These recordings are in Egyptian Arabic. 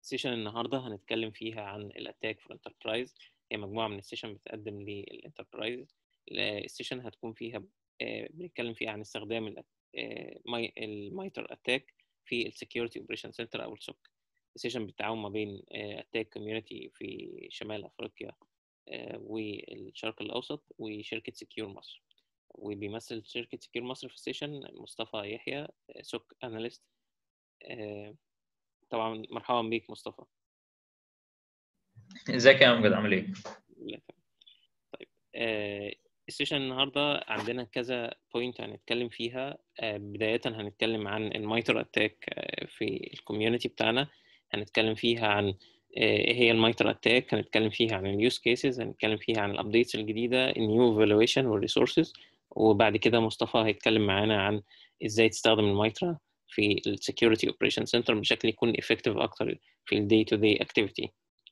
سيشن النهارده هنتكلم فيها عن الاتاك فور انتربرايز هي مجموعه من السيشن بتقدم للانتربرايز السيشن هتكون فيها بنتكلم فيها عن استخدام المايتر اتاك في السكيورتي اوبريشن سنتر او السوك السيشن بالتعاون ما بين اتاك كوميونتي في شمال افريقيا والشرق الاوسط وشركه سكيور مصر وبيمثل شركه سكيور مصر في السيشن مصطفى يحيى سوك اناليست طبعا مرحبا بيك مصطفى ازيك يا امجد عامل ايه؟ طيب آه السيشن النهارده عندنا كذا بوينت هنتكلم فيها آه بداية هنتكلم عن المايتر اتاك آه في الكوميونتي بتاعنا هنتكلم فيها عن ايه هي المايتر اتاك هنتكلم فيها عن اليوز كيسز هنتكلم فيها عن الابديتس الجديده النيو ايفالويشن والريسورسز وبعد كده مصطفى هيتكلم معانا عن ازاي تستخدم المايترا في السكيورتي اوبريشن سنتر بشكل يكون افكتيف اكتر في الدي تو دي اكتيفيتي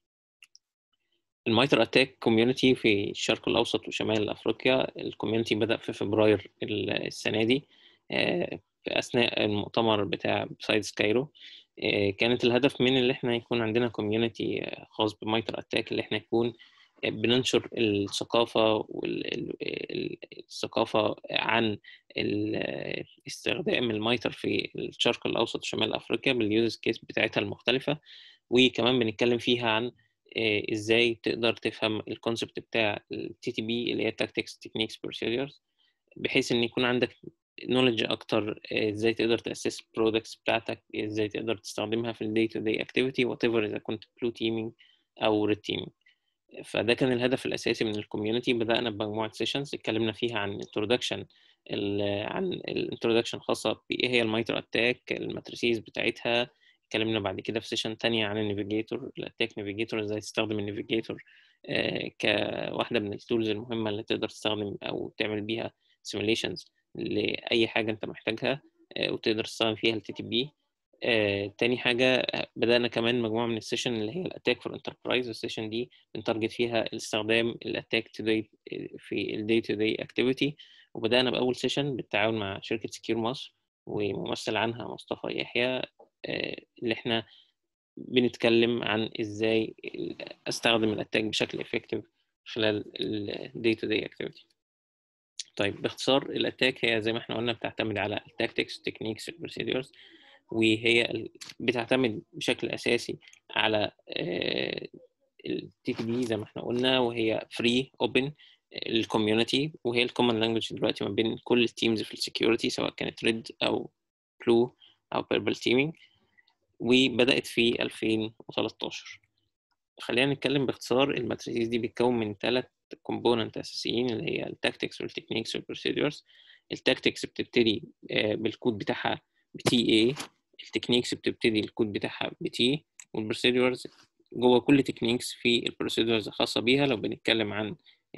المايتر اتاك كوميونتي في الشرق الاوسط وشمال افريقيا الكوميونتي بدا في فبراير السنه دي في اثناء المؤتمر بتاع سايدز كايرو كانت الهدف من اللي احنا يكون عندنا كوميونتي خاص بمايتر اتاك اللي احنا يكون بننشر الثقافة والثقافة عن استخدام المايتر في الشرق الأوسط وشمال أفريقيا باليوز كيس بتاعتها المختلفة وكمان بنتكلم فيها عن ازاي تقدر تفهم الكونسبت بتاع التي تي بي اللي هي تاكتكس تكنيكس بروسيدرز بحيث ان يكون عندك نولج اكتر ازاي تقدر تاسس البرودكتس بتاعتك ازاي تقدر تستخدمها في الدي تو دي اكتيفيتي وات ايفر اذا كنت بلو تيمينج او ريد تيمينج فده كان الهدف الاساسي من الكوميونتي بدانا بمجموعه سيشنز اتكلمنا فيها عن انترودكشن عن الانترودكشن خاصه بايه هي المايتر اتاك الماتريسيز بتاعتها اتكلمنا بعد كده في سيشن تانية عن النافيجيتور الاتاك نافيجيتور ازاي تستخدم النافيجيتور كواحده من التولز المهمه اللي تقدر تستخدم او تعمل بيها سيميليشنز لاي حاجه انت محتاجها وتقدر تستخدم فيها التي تي بي تاني حاجة بدأنا كمان مجموعة من السيشن اللي هي الاتاك فور انتربرايز السيشن دي بنتارجت فيها الاستخدام الاتاك توداي في الدي تو داي اكتيفيتي وبدأنا بأول سيشن بالتعاون مع شركة سكيور مصر وممثل عنها مصطفى يحيى اللي احنا بنتكلم عن ازاي استخدم الاتاك بشكل افكتيف خلال الدي تو داي اكتيفيتي طيب باختصار الاتاك هي زي ما احنا قلنا بتعتمد على التاكتكس تكنيكس البروسيدورز وهي بتعتمد بشكل اساسي على التي تي بي زي ما احنا قلنا وهي فري اوبن الكوميونتي وهي الكومن لانجوج دلوقتي ما بين كل التيمز في السكيورتي سواء كانت ريد او بلو او بيربل تيمينج وبدات في 2013 خلينا نتكلم باختصار الماتريسيز دي بتتكون من ثلاث كومبوننت اساسيين اللي هي التاكتكس والتكنيكس والبروسيدورز التاكتكس بتبتدي بالكود بتاعها بتي اي التكنيكس بتبتدي الكود بتاعها بتي والبروسيدورز جوه كل تكنيكس في البروسيدورز الخاصه بيها لو بنتكلم عن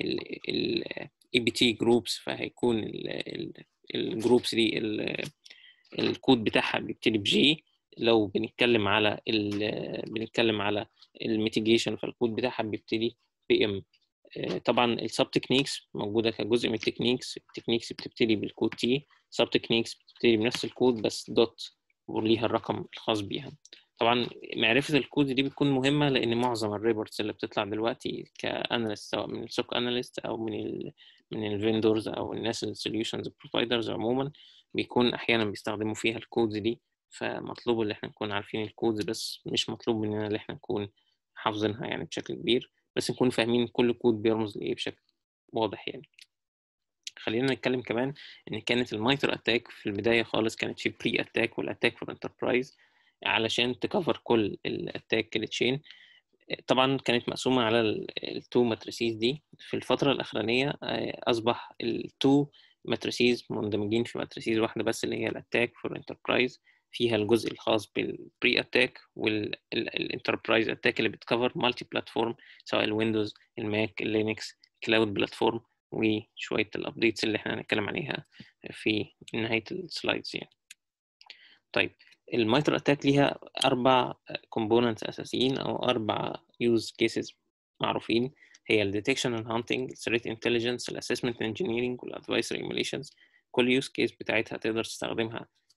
الاي بي تي جروبس فهيكون الجروبس دي الكود بتاعها بيبتدي بجي لو بنتكلم على بنتكلم على الميتيجيشن فالكود بتاعها بيبتدي بي ام طبعا السب تكنيكس موجوده كجزء من التكنيكس التكنيكس بتبتدي بالكود تي سب تكنيكس بتبتدي بنفس الكود بس دوت وليها الرقم الخاص بيها طبعا معرفه الكود دي بتكون مهمه لان معظم الريبورتس اللي بتطلع دلوقتي كاناليست سواء من السوك اناليست او من ال من الفيندورز او الناس السوليوشنز بروفايدرز عموما بيكون احيانا بيستخدموا فيها الكودز دي فمطلوب ان احنا نكون عارفين الكودز بس مش مطلوب مننا ان احنا نكون حافظينها يعني بشكل كبير بس نكون فاهمين كل كود بيرمز لايه بشكل واضح يعني خلينا نتكلم كمان ان كانت المايتر اتاك في البدايه خالص كانت في بري اتاك والاتاك فور انتربرايز علشان تكفر كل الاتاك التشين طبعا كانت مقسومه على التو ماتريسيز دي في الفتره الاخرانيه اصبح التو ماتريسيز مندمجين في ماتريسيز واحده بس اللي هي الاتاك فور انتربرايز فيها الجزء الخاص بالبري اتاك والانتربرايز اتاك اللي بتكفر مالتي بلاتفورم سواء الويندوز الماك اللينكس كلاود بلاتفورم وشويه الابديتس اللي احنا هنتكلم عليها في نهايه السلايدز يعني طيب المايتر اتاك ليها اربع كومبوننتس اساسيين او اربع يوز كيسز معروفين هي الديتكشن اند هانتنج الثريت انتليجنس الاسسمنت انجينيرنج والادفايسر ايميليشنز كل يوز كيس بتاعتها تقدر تستخدمها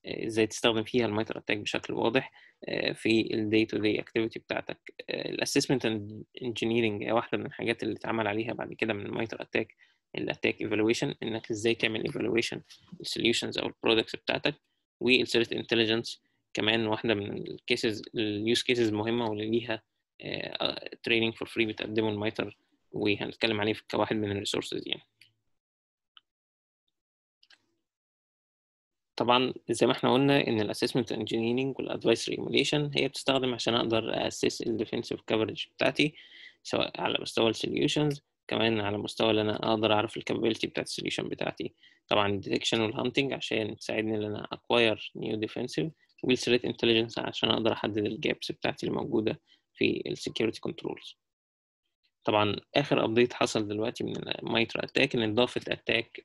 ازاي تستخدم فيها المايتر اتاك بشكل واضح في الدي تو دي اكتيفيتي بتاعتك الاسسمنت انجينيرنج هي واحده من الحاجات اللي اتعمل عليها بعد كده من المايتر اتاك الاتاك ايفالويشن انك ازاي تعمل ايفالويشن السوليوشنز او البرودكتس بتاعتك والثريت انتليجنس كمان واحده من الكيسز اليوز كيسز مهمه واللي ليها تريننج فور فري بتقدمه المايتر وهنتكلم عليه كواحد من الريسورسز يعني طبعا زي ما احنا قلنا ان الاسسمنت انجينيرنج والادفايس ايموليشن هي بتستخدم عشان اقدر اسس الديفنسيف كفرج بتاعتي سواء على مستوى السوليوشنز كمان على مستوى ان انا اقدر اعرف الكابابيلتي بتاعت السوليوشن بتاعتي طبعا الديتكشن والهانتنج عشان تساعدني ان انا اكواير نيو ديفنسيف والثريت انتليجنس عشان اقدر احدد الجابس بتاعتي اللي موجوده في السكيورتي كنترولز طبعا اخر ابديت حصل دلوقتي من المايترا اتاك ان اضافه اتاك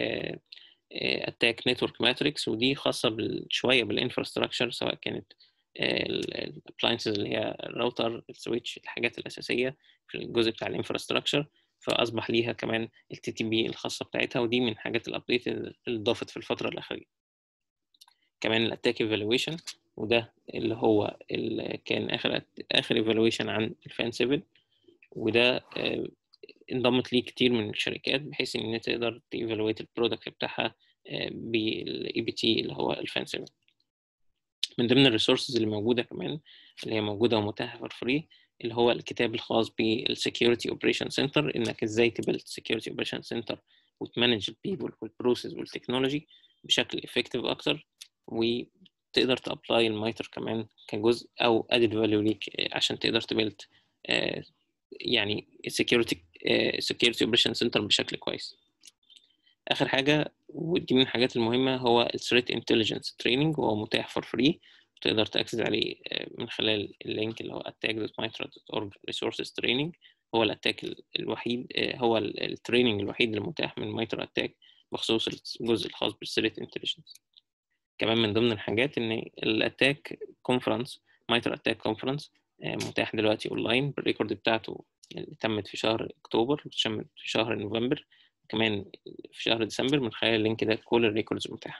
اتاك نتورك ماتريكس ودي خاصه شويه بالانفراستراكشر سواء كانت الابلاينسز اللي هي الراوتر السويتش الحاجات الاساسيه في الجزء بتاع الانفراستراكشر فاصبح ليها كمان التي تي بي الخاصه بتاعتها ودي من حاجات الابديت اللي ضافت في الفتره الاخيره كمان الاتاك ايفالويشن وده اللي هو اللي كان اخر اخر ايفالويشن عن الفان 7 وده انضمت ليه كتير من الشركات بحيث ان انت تقدر تيفالويت البرودكت بتاعها بالاي بي تي اللي هو الفان 7 من ضمن الريسورسز اللي موجوده كمان اللي هي موجوده ومتاحه فور فري اللي هو الكتاب الخاص بالسكيورتي اوبريشن سنتر انك ازاي تبلد سكيورتي اوبريشن سنتر وتمانج البيبل والبروسيس والتكنولوجي بشكل افكتيف اكتر وتقدر تابلاي المايتر كمان كجزء او ادد فاليو ليك عشان تقدر تبلد يعني السكيورتي سكيورتي اوبريشن سنتر بشكل كويس اخر حاجه ودي من الحاجات المهمه هو الثريت انتليجنس تريننج وهو متاح فور فري تقدر تاكسس عليه من خلال اللينك اللي هو attack.mitra.org resources training هو الاتاك الوحيد هو التريننج الوحيد المتاح من مايترا اتاك بخصوص الجزء الخاص بالثريت انتليجنس كمان من ضمن الحاجات ان الاتاك كونفرنس مايترا اتاك كونفرنس متاح دلوقتي اونلاين بالريكورد بتاعته اللي تمت في شهر اكتوبر وتمت في شهر نوفمبر كمان في شهر ديسمبر من خلال اللينك ده كل الريكوردز متاحه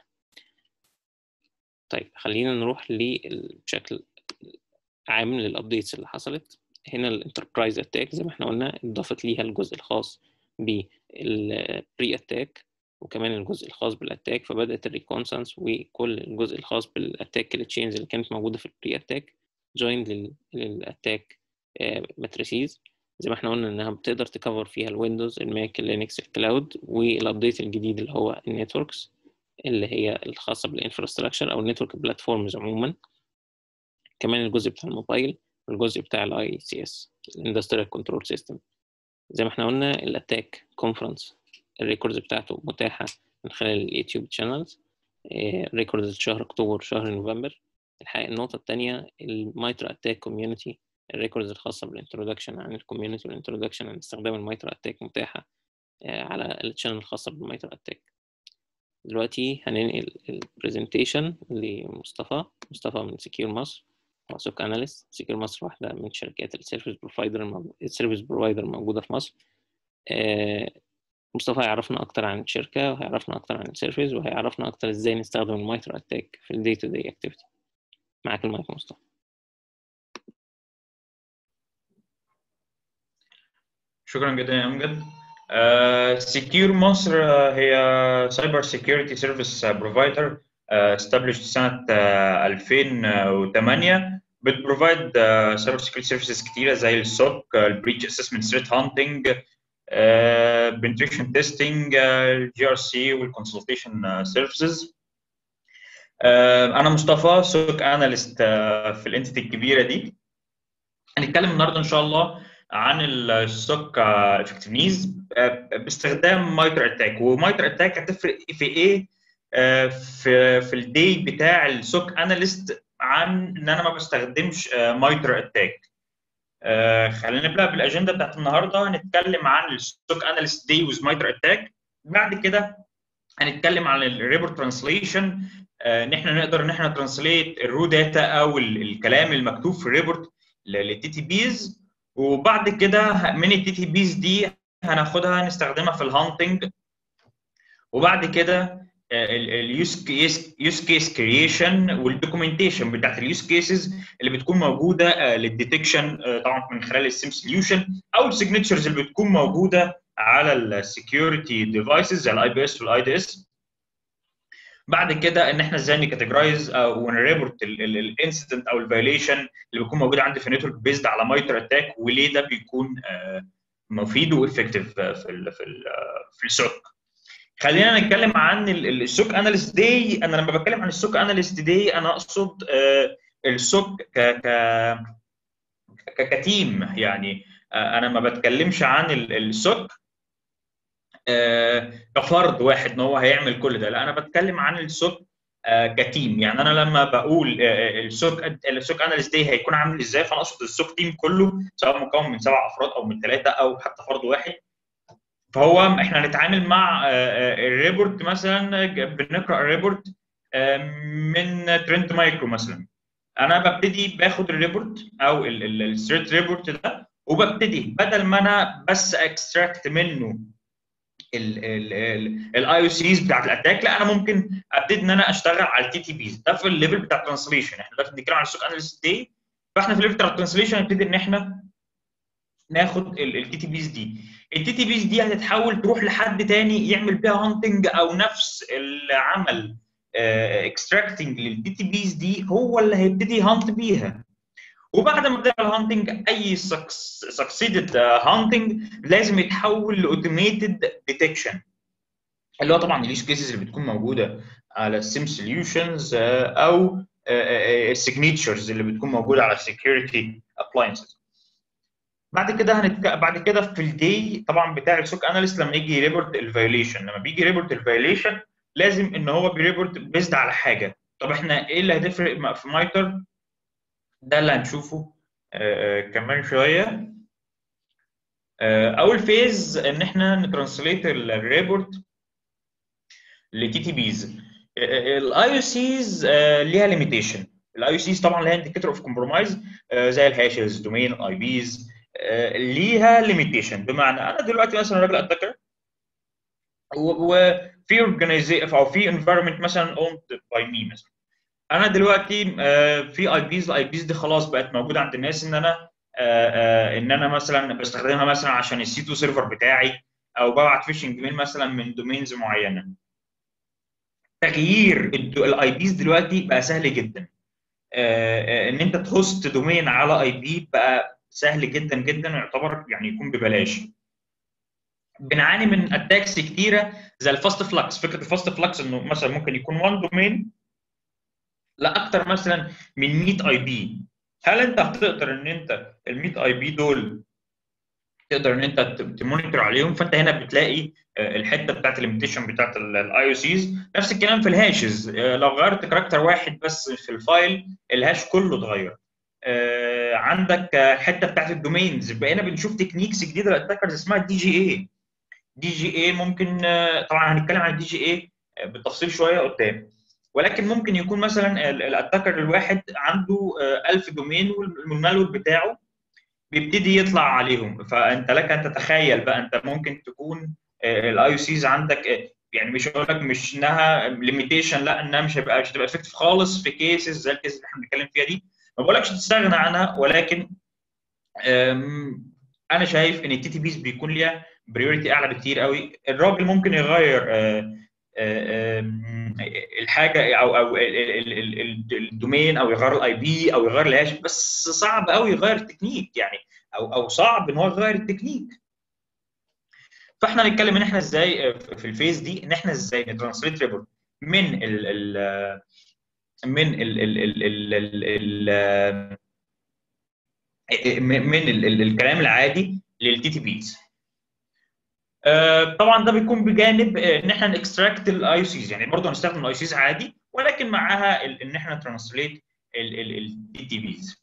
طيب خلينا نروح بشكل عام للابديتس اللي حصلت هنا الانتربرايز اتاك زي ما احنا قلنا اضافت ليها الجزء الخاص بالبري اتاك وكمان الجزء الخاص بالاتاك فبدات الريكونسنس وكل الجزء الخاص بالاتاك التشينز اللي كانت موجوده في البري اتاك جوين للاتاك ماتريسيز زي ما احنا قلنا انها بتقدر تكفر فيها الويندوز الماك اللينكس الكلاود والابديت الجديد اللي هو النتوركس اللي هي الخاصه بالانفراستراكشر او النتورك بلاتفورمز عموما كمان الجزء بتاع الموبايل والجزء بتاع الاي سي اس الاندستريال كنترول سيستم زي ما احنا قلنا الاتاك كونفرنس الريكوردز بتاعته متاحه من خلال اليوتيوب شانلز ريكوردز شهر اكتوبر شهر نوفمبر الحقيقه النقطه الثانيه المايترا اتاك كوميونتي الريكوردز الخاصه بالانترودكشن عن الكوميونتي والانترودكشن عن استخدام المايترا اتاك متاحه على الشانل الخاصه بالمايترا اتاك دلوقتي هننقل البرزنتيشن لمصطفى مصطفى من سكيور مصر هو سوك اناليست سكيور مصر واحده من شركات السيرفيس بروفايدر السيرفيس بروفايدر موجوده في مصر مصطفى هيعرفنا اكتر عن الشركه وهيعرفنا اكتر عن السيرفيس وهيعرفنا اكتر ازاي نستخدم المايترا اتاك في الدي تو دي اكتيفيتي معاك المايك مصطفى شكرا جدا يا امجد سكيور مصر هي سايبر سيكيورتي سيرفيس بروفايدر established سنة 2008 بتبروفايد سايبر سيكيورتي سيرفيسز كتيرة زي السوك البريتش اسسمنت ثريت هانتنج بنتريشن تيستنج الجي ار سي والكونسلتيشن سيرفيسز انا مصطفى سوك اناليست في الانتيتي الكبيره دي هنتكلم النهارده ان شاء الله عن السوك افكتيفنيز باستخدام مايتر اتاك ومايتر اتاك هتفرق في ايه في في الدي بتاع السوك اناليست عن ان انا ما بستخدمش مايتر اتاك خلينا نبدا بالاجنده بتاعت النهارده هنتكلم عن السوك اناليست دي ويز مايتر اتاك بعد كده هنتكلم عن الريبورت ترانسليشن ان احنا نقدر ان احنا ترانسليت الرو داتا او الكلام المكتوب في الريبورت للتي تي بيز وبعد كده من التي تي بيز دي هناخدها نستخدمها في الهانتنج وبعد كده اليوز كيس يوز كيس كرييشن والدوكيومنتيشن بتاعت اليوز كيسز اللي بتكون موجوده للديتكشن طبعا من خلال السيم سوليوشن او السيجنتشرز اللي بتكون موجوده على السكيورتي ديفايسز زي الاي بي اس والاي دي اس بعد كده ان احنا ازاي نكاتيجرايز ونريبورت الانسيدنت او الفيوليشن اللي بيكون موجود عندي في النتورك بيزد على مايتر اتاك وليه ده بيكون مفيد وافكتيف في ال في ال في السوك خلينا نتكلم عن السوك اناليست داي انا لما بتكلم عن السوك اناليست داي انا اقصد السوك ك ك كتيم يعني انا ما بتكلمش عن السوك كفرد واحد ان هو هيعمل كل ده لا انا بتكلم عن السوك كتيم يعني انا لما بقول السوك السوك اناليست دي هيكون عامل ازاي فانا اقصد السوك تيم كله سواء مكون من سبع افراد او من ثلاثه او حتى فرد واحد فهو احنا هنتعامل مع الريبورت مثلا بنقرا الريبورت من ترند مايكرو مثلا انا ببتدي باخد الريبورت او الثريت ريبورت ده وببتدي بدل ما انا بس اكستراكت منه الاي او سيز بتاعت الاتاك لا انا ممكن ابتدي ان انا اشتغل على التي تي بيز ده في الليفل بتاع الترانسليشن احنا دلوقتي بنتكلم على السوق اناليست دي فاحنا في الليفل بتاع الترانسليشن نبتدي ان احنا ناخد التي تي بيز دي التي تي بيز دي هتتحول تروح لحد تاني يعمل بيها هانتنج او نفس اللي عمل اكستراكتنج للتي تي بيز دي هو اللي هيبتدي هانت بيها وبعد ما بدأ الهانتنج اي سكسيدد هانتنج لازم يتحول لاوتوميتد ديتكشن اللي هو طبعا اليوز كيسز اللي بتكون موجوده على السيم سوليوشنز او السيجنتشرز اللي بتكون موجوده على السكيورتي ابلاينسز بعد كده هنتك... بعد كده في الدي طبعا بتاع السوك اناليست لما يجي ريبورت الفيوليشن لما بيجي ريبورت الفيوليشن لازم ان هو بيريبورت بيزد على حاجه طب احنا ايه اللي هتفرق في مايتر ده اللي هنشوفه آه كمان شويه آه اول فيز ان احنا نترانسليت الريبورت لتي تي بيز الاي او سيز ليها ليميتيشن الاي او سيز طبعا ليها انديكيتور اوف كومبرومايز زي الهاشز دومين اي بيز ليها ليميتيشن بمعنى انا دلوقتي مثلا راجل اتاكر وفي اورجانيزيشن او في انفايرمنت مثلا اوند باي مي مثلا انا دلوقتي في اي بيز الاي بيز دي خلاص بقت موجوده عند الناس ان انا ان انا مثلا بستخدمها مثلا عشان السي 2 سيرفر بتاعي او ببعت فيشنج ميل مثلا من دومينز معينه تغيير الاي بيز دلوقتي بقى سهل جدا ان انت تهوست دومين على اي بي بقى سهل جدا جدا ويعتبر يعني يكون ببلاش بنعاني من اتاكس كتيره زي الفاست فلكس فكره الفاست فلكس انه مثلا ممكن يكون 1 دومين لاكثر مثلا من 100 اي بي هل انت هتقدر ان انت ال 100 اي بي دول تقدر ان انت تمونيتور عليهم فانت هنا بتلاقي الحته بتاعت الليميتيشن بتاعت الاي او سيز نفس الكلام في الهاشز لو غيرت كاركتر واحد بس في الفايل الهاش كله اتغير عندك حته بتاعت الدومينز بقينا بنشوف تكنيكس جديده للاتاكرز اسمها دي جي اي دي جي اي ممكن طبعا هنتكلم عن الدي جي اي بالتفصيل شويه قدام ولكن ممكن يكون مثلا الاتاكر الواحد عنده 1000 دومين والمالور بتاعه بيبتدي يطلع عليهم فانت لك ان تتخيل بقى انت ممكن تكون الاي او سيز عندك يعني مش هقول لك مش انها ليميتيشن لا انها مش هيبقى مش هتبقى افكتيف خالص في كيسز زي الكيس اللي احنا بنتكلم فيها دي ما بقولكش تستغنى عنها ولكن انا شايف ان التي تي بيز بيكون ليها بريورتي اعلى بكتير قوي الراجل ممكن يغير الحاجه او او الدومين او يغير الاي بي او يغير الهاش بس صعب قوي يغير التكنيك يعني او او صعب ان هو يغير التكنيك فاحنا هنتكلم ان احنا ازاي في الفيز دي ان احنا ازاي نترانسليت ريبورت من ال ال من ال ال ال ال ال من ال ال الكلام العادي للتي تي بيز طبعا ده بيكون بجانب ان احنا نكستراكت الاي سيز يعني برضه هنستخدم الاي سيز عادي ولكن معاها ان احنا ترانسليت التي تي بيز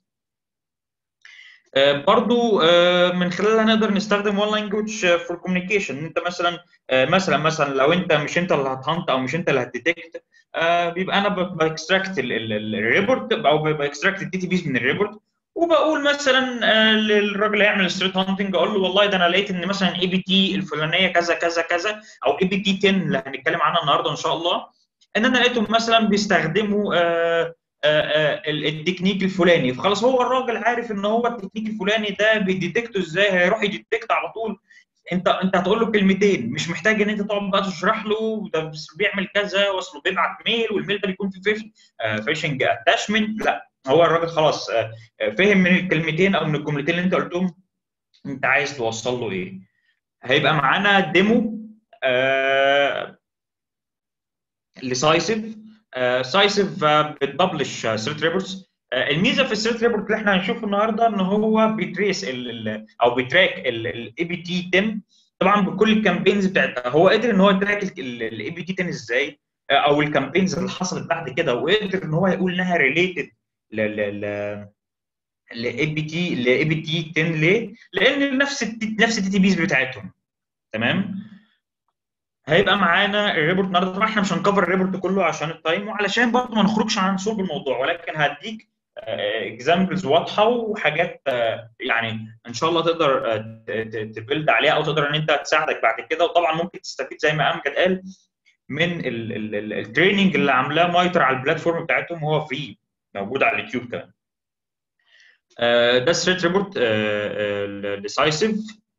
برضو من خلالها نقدر نستخدم وان لانجوج فور كوميونيكيشن انت مثلا مثلا مثلا لو انت مش انت اللي هتهانت او مش انت اللي هتديتكت بيبقى انا باكستراكت الريبورت او باكستراكت الدي تي بيز من الريبورت وبقول مثلا آه، للراجل اللي هيعمل ستريت هانتنج اقول له والله ده انا لقيت ان مثلا اي بي تي الفلانيه كذا كذا كذا او اي بي تي 10 اللي هنتكلم عنها النهارده ان شاء الله ان انا لقيتهم مثلا بيستخدموا آه، آه، آه، ال- التكنيك الفلاني فخلاص هو الراجل عارف ان هو التكنيك الفلاني ده بيديتكته ازاي هيروح يديتكت على طول انت انت هتقول له كلمتين مش محتاج ان انت تقعد بقى تشرح له ده بيعمل كذا واصله بيبعت ميل والميل ده بيكون فيه فيشنج اتاشمنت لا هو الراجل خلاص آه، آه، فهم من الكلمتين او من الجملتين اللي انت قلتهم انت عايز توصل له ايه هيبقى معانا ديمو آه لسايسيف آه سايسيف آه بتبلش ثريت ريبورتس آه الميزه في الثريت ريبورت اللي احنا هنشوفه النهارده ان هو بيتريس ال ال او بيتراك الاي بي تي 10 طبعا بكل الكامبينز بتاعتها هو قدر ان هو يتراك الاي بي تي 10 ازاي آه، او الكامبينز اللي حصلت بعد كده وقدر ان هو يقول انها ريليتد ل ل لاي بي تي لاي بي تي 10 ليه؟ لان نفس الت- نفس التي تي بيز بتاعتهم تمام؟ هيبقى معانا الريبورت النهارده طبعا احنا مش هنكفر الريبورت كله عشان التايم وعلشان برضه ما نخرجش عن صلب الموضوع ولكن هديك اكزامبلز واضحه وحاجات آه، يعني ان شاء الله تقدر آه، ت- ت- تبيلد عليها او تقدر ان انت تساعدك بعد كده وطبعا ممكن تستفيد زي ما امجد قال من التريننج اللي عاملاه مايتر على البلاتفورم بتاعتهم وهو فري موجود على اليوتيوب كمان آه، ده ثريت ريبورت ديسايسيف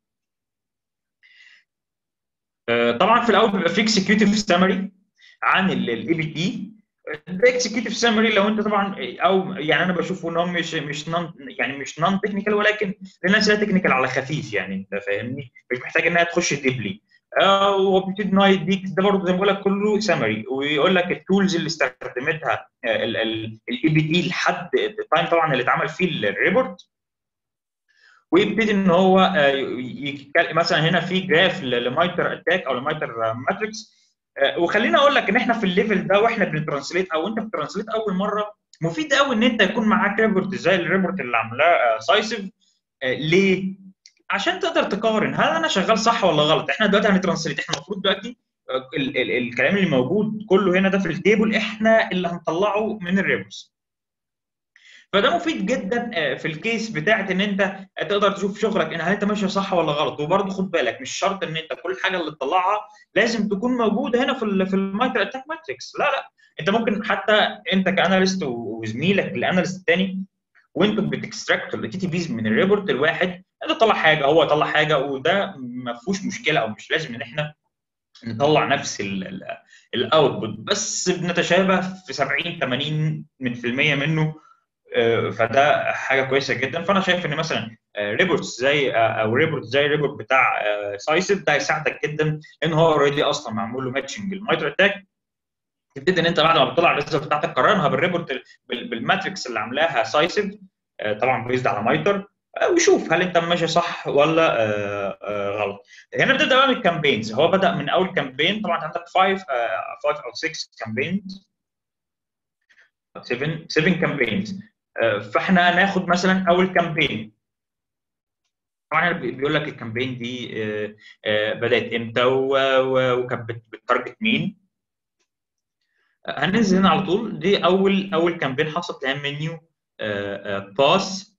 طبعا في الاول بيبقى في اكسكيوتيف سامري عن الاي بي تي الاكسكيوتيف سامري لو انت طبعا او يعني انا بشوفه ان هو مش مش نون يعني مش نون تكنيكال ولكن للناس اللي تكنيكال على خفيف يعني انت فاهمني مش محتاج انها تخش ديبلي آه وبيبتدي ان هو يديك ده برضه زي ما بقول لك كله سامري ويقول لك التولز اللي استخدمتها الاي بي تي لحد التايم طبعا اللي اتعمل فيه الريبورت ويبتدي ان هو آه، يتكلم مثلا هنا في جراف لمايتر اتاك او لمايتر ماتريكس وخليني اقول لك ان احنا في الليفل ده واحنا بنترانسليت او انت بترانسليت اول مره مفيد قوي ان انت يكون معاك ريبورت زي الريبورت اللي عاملاه سايسيف ليه؟ عشان تقدر تقارن هل انا شغال صح ولا غلط؟ احنا دلوقتي هنترانسليت احنا المفروض دلوقتي آه، ال- ال- الكلام اللي موجود كله هنا ده في التيبل احنا اللي هنطلعه من الريبورتس فده مفيد جدا آه، في الكيس بتاعت ان انت تقدر تشوف شغلك ان هل انت ماشي صح ولا غلط وبرضه خد بالك مش شرط ان انت كل حاجه اللي تطلعها لازم تكون موجوده هنا في ال في المايكرو اتاك ماتريكس لا لا انت ممكن حتى انت كاناليست وزميلك الاناليست الثاني وانتم بتكستراكتوا التي تي بيز من الريبورت الواحد انت طلع حاجه هو طلع حاجه وده ما فيهوش مشكله او مش لازم ان احنا نطلع نفس الاوتبوت بس بنتشابه في 70 80 من في المية منه آه، فده حاجه كويسه جدا فانا شايف ان مثلا ريبورتس زي آه، او ريبورت زي الريبورت بتاع سايسيف ده هيساعدك جدا ان هو اوريدي اصلا معمول له ماتشنج المايتر اتاك تبتدي ان انت بعد ما بتطلع الريزلت بتاعتك تقارنها بالريبورت بال- بالماتريكس اللي عاملاها سايسيف آه، طبعا بيزد على مايتر آه، وشوف هل انت ماشي صح ولا آه، آه، غلط هنا بتبدا بقى من الكامبينز هو بدا من اول كامبين طبعا عندك 5 5 او 6 كامبينز 7 7 كامبينز فاحنا هناخد مثلا اول كامبين طبعا بي- بيقول لك الكامبين دي آه، آه، بدات امتى و- و- وكانت بت- بتارجت مين آه، هننزل هنا على طول دي اول اول كامبين حصلت لها منيو باس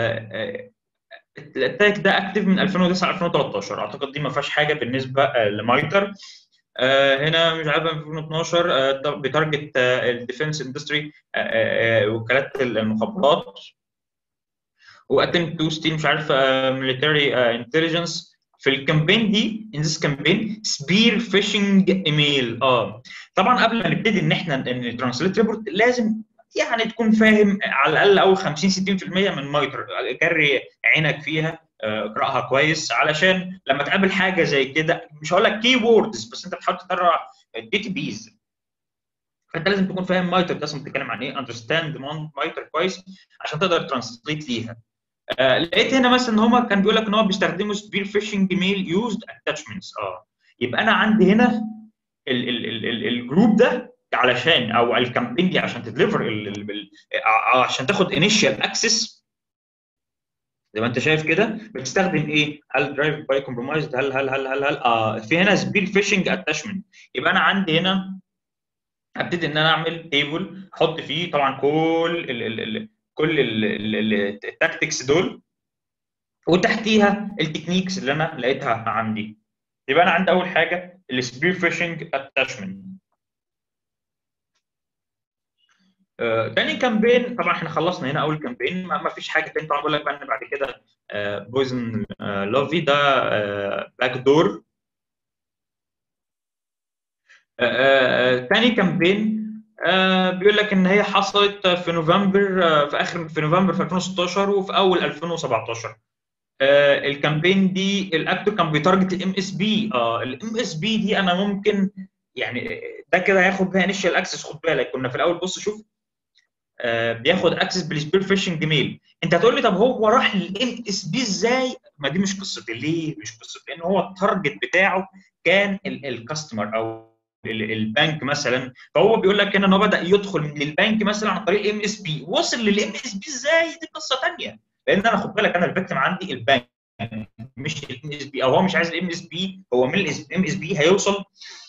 الاتاك ده اكتف من 2009 2013 اعتقد دي ما فيهاش حاجه بالنسبه آه، لمايتر آه، هنا مش عارف 2012 آه، ده بتارجت الديفنس اندستري وكالات المخابرات واتم تو ستيل مش عارف ميليتري انتليجنس في الكامبين دي ان ذيس كامبين سبير فيشنج ايميل اه طبعا قبل ما نبتدي ان احنا نترانسليت ريبورت لازم يعني تكون فاهم على الاقل اول 50 60% من مايتر جري عينك فيها آه، اقراها كويس علشان لما تقابل حاجه زي كده مش هقول لك كي ووردز بس انت بتحاول تقرا الدي تي بيز فانت لازم تكون فاهم مايتر ده اصلا بتتكلم عن ايه اندرستاند مايتر كويس عشان تقدر ترانسليت ليها آه لقيت هنا مثلا ان هم كان بيقول لك ان هو بيستخدموا سبير فيشنج ميل يوزد اتاتشمنتس اه يبقى انا عندي هنا ال ال ال ال الجروب ده علشان او الكامبين دي عشان تدليفر عشان تاخد انيشال اكسس زي ما انت شايف كده بتستخدم ايه؟ هل درايف باي كومبرومايزد هل هل هل هل هل اه في هنا سبير فيشنج اتاشمنت يبقى انا عندي هنا ابتدي ان انا اعمل تيبل احط فيه طبعا كل ال ال ال كل التاكتكس دول وتحتيها التكنيكس اللي انا لقيتها عندي يبقى انا عندي اول حاجه السبير فيشنج اتاشمنت آه، تاني كامبين طبعا احنا خلصنا هنا اول كامبين ما ما فيش حاجه تاني طبعا بقول لك بقى ان بعد كده بويزن لوفي ده باك دور تاني كامبين آه، بيقول لك ان هي حصلت في نوفمبر آه، في اخر في نوفمبر في 2016 وفي اول 2017 آه، الكامبين دي الاكتور كان بيتارجت الام اس بي اه الام اس بي دي انا ممكن يعني ده كده هياخد بيها انيشال اكسس خد بالك كنا في الاول بص شوف آه، بياخد اكسس بالسبير فيشنج ميل انت هتقول لي طب هو راح للام اس بي ازاي ما دي مش قصه ليه مش قصه لان هو التارجت بتاعه كان الكاستمر او ال- البنك مثلا فهو بيقول لك هنا ان هو بدا يدخل من البنك مثلا عن طريق الام اس بي وصل للام اس بي ازاي دي قصه ثانيه لان انا خد بالك انا الفيكتيم عندي البنك مش الام اس بي او هو مش عايز الام اس بي هو من الام اس بي هيوصل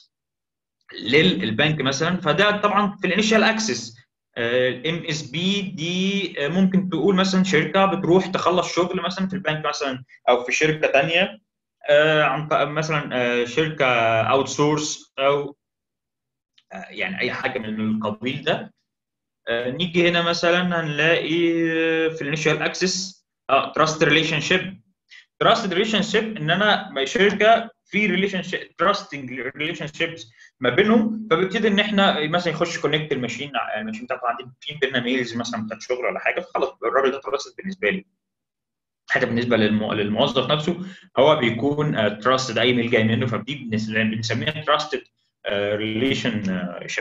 للبنك مثلا فده طبعا في الانيشال اكسس الام اس بي دي آه، ممكن تقول مثلا شركه بتروح تخلص شغل مثلا في البنك مثلا او في شركه ثانيه عن طريق مثلا آه، شركه اوت سورس او آه، يعني اي حاجه من القبيل ده آه، نيجي هنا مثلا هنلاقي آه، في الانيشال اكسس اه تراست ريليشن شيب تراست ريليشن شيب ان انا مع شركه في ريليشن شيب تراستنج ريليشن شيبس ما بينهم فبيبتدي ان احنا مثلا يخش كونكت الماشين الماشين بتاعته عندي في بينا ميلز مثلا بتاعت شغل ولا حاجه فخلاص الراجل ده تراست بالنسبه لي حتى بالنسبه للمو... للموظف نفسه هو بيكون تراستد اي ميل جاي منه فدي بنس- بنسميها تراستد ريليشن شيب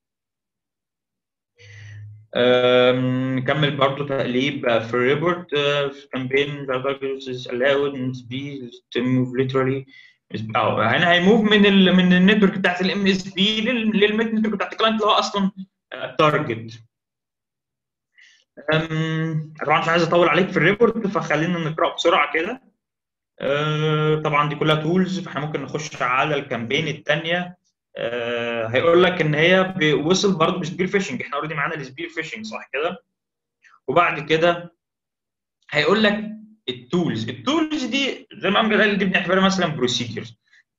نكمل برضو تقليب في الريبورت في كامبين allowed and be to move literally اه هنا هيموف من ال من النتورك بتاعت الام اس بي للنتورك بتاعت الكلاينت اللي هو اصلا تارجت طبعا مش عايز اطول عليك في الريبورت فخلينا نقرا بسرعه كده آه، طبعا دي كلها تولز فاحنا ممكن نخش على الكامبين الثانيه هيقول لك ان هي ب- وصل برضه بسبير فيشنج احنا اوريدي معانا السبير فيشنج صح كده وبعد كده هيقول لك التولز التولز دي زي ما امجد قال دي بنعتبرها مثلا بروسيجرز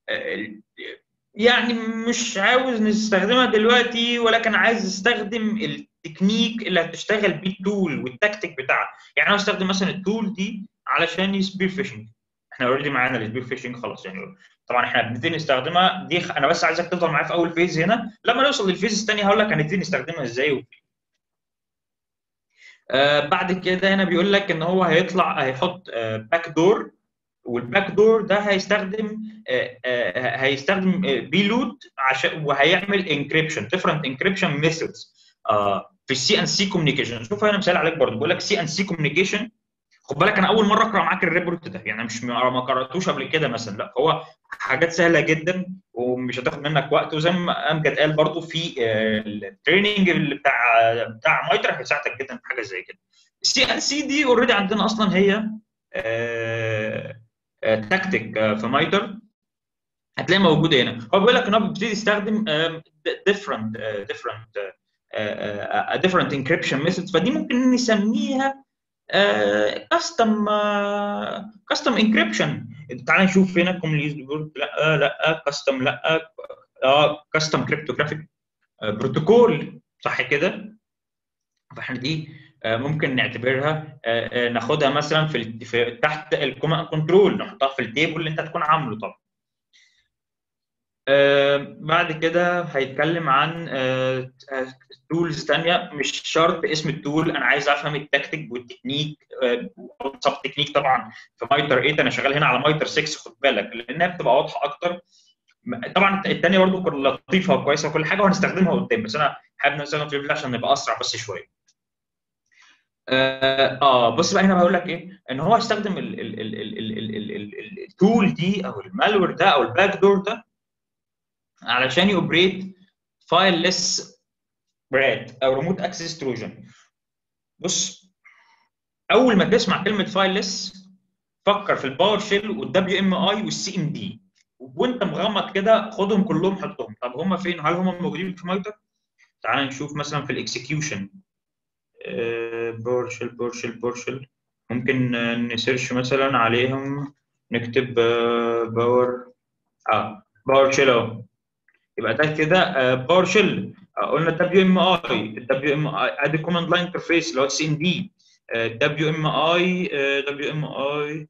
يعني مش عاوز نستخدمها دلوقتي ولكن عايز استخدم التكنيك اللي هتشتغل بيه التول والتكتيك بتاعها يعني انا استخدم مثلا التول دي علشان يسبير فيشنج احنا اوريدي معانا السبير فيشنج خلاص يعني طبعا احنا بنبتدي نستخدمها دي انا بس عايزك تفضل معايا في اول فيز هنا لما نوصل للفيز الثانيه هقول لك هنبتدي نستخدمها ازاي وفين. آه بعد كده هنا بيقول لك ان هو هيطلع هيحط آه باك دور والباك دور ده هيستخدم آه آه هيستخدم بيلود عشان وهيعمل انكريبشن ديفرنت انكريبشن ميثودز في السي ان سي كوميونيكيشن شوف هنا مثال عليك برضه بيقول لك سي ان سي كوميونيكيشن خد بالك انا اول مره اقرا معاك الريبورت ده يعني مش ما قراتوش قبل كده مثلا لا هو حاجات سهله جدا ومش هتاخد منك وقت وزي ما امجد قال برضو في التريننج اللي بتاع بتاع مايتر هيساعدك جدا في حاجه زي كده السي ان سي دي اوريدي عندنا اصلا هي تكتيك في مايتر هتلاقي موجوده هنا هو بيقول لك ان هو بيبتدي يستخدم ديفرنت ديفرنت ديفرنت انكريبشن ميثودز فدي ممكن نسميها كاستم كاستم انكريبشن تعال نشوف هنا كومليز لا لا كاستم لا اه كاستم كريبتوغرافيك بروتوكول صح كده فاحنا دي ممكن نعتبرها ناخدها مثلا في, في تحت الكوماند كنترول نحطها في التيبل اللي انت تكون عامله طبعا آه بعد كده هيتكلم عن آه تولز ثانيه مش شرط اسم التول انا عايز افهم التكتيك والتكنيك آه سب تكنيك طبعا في مايتر 8 انا شغال هنا على مايتر 6 خد بالك لانها بتبقى واضحه اكتر طبعا الثانيه برضو لطيفه وكويسه وكل حاجه وهنستخدمها قدام بس انا حابب نستخدم في عشان نبقى اسرع بس شويه اه, آه بص بقى هنا بقول لك ايه ان هو هيستخدم التول دي او المالور ده او الباك دور ده علشان يوبريت فايل ليس براد او ريموت اكسس تروجن بص اول ما تسمع كلمه فايل ليس فكر في الباور شيل والدبليو ام اي والسي ام دي وانت مغمض كده خدهم كلهم حطهم طب هم فين هل هم موجودين في مايتر تعال نشوف مثلا في الاكسكيوشن بورشل بورشل بورشل ممكن نسيرش مثلا عليهم نكتب باور اه باور شيل اهو يبقى ده كده باور شيل قلنا دبليو ام اي الدبليو ام اي ادي كوماند لاين انترفيس اللي هو سي ام دي دبليو ام اي دبليو ام اي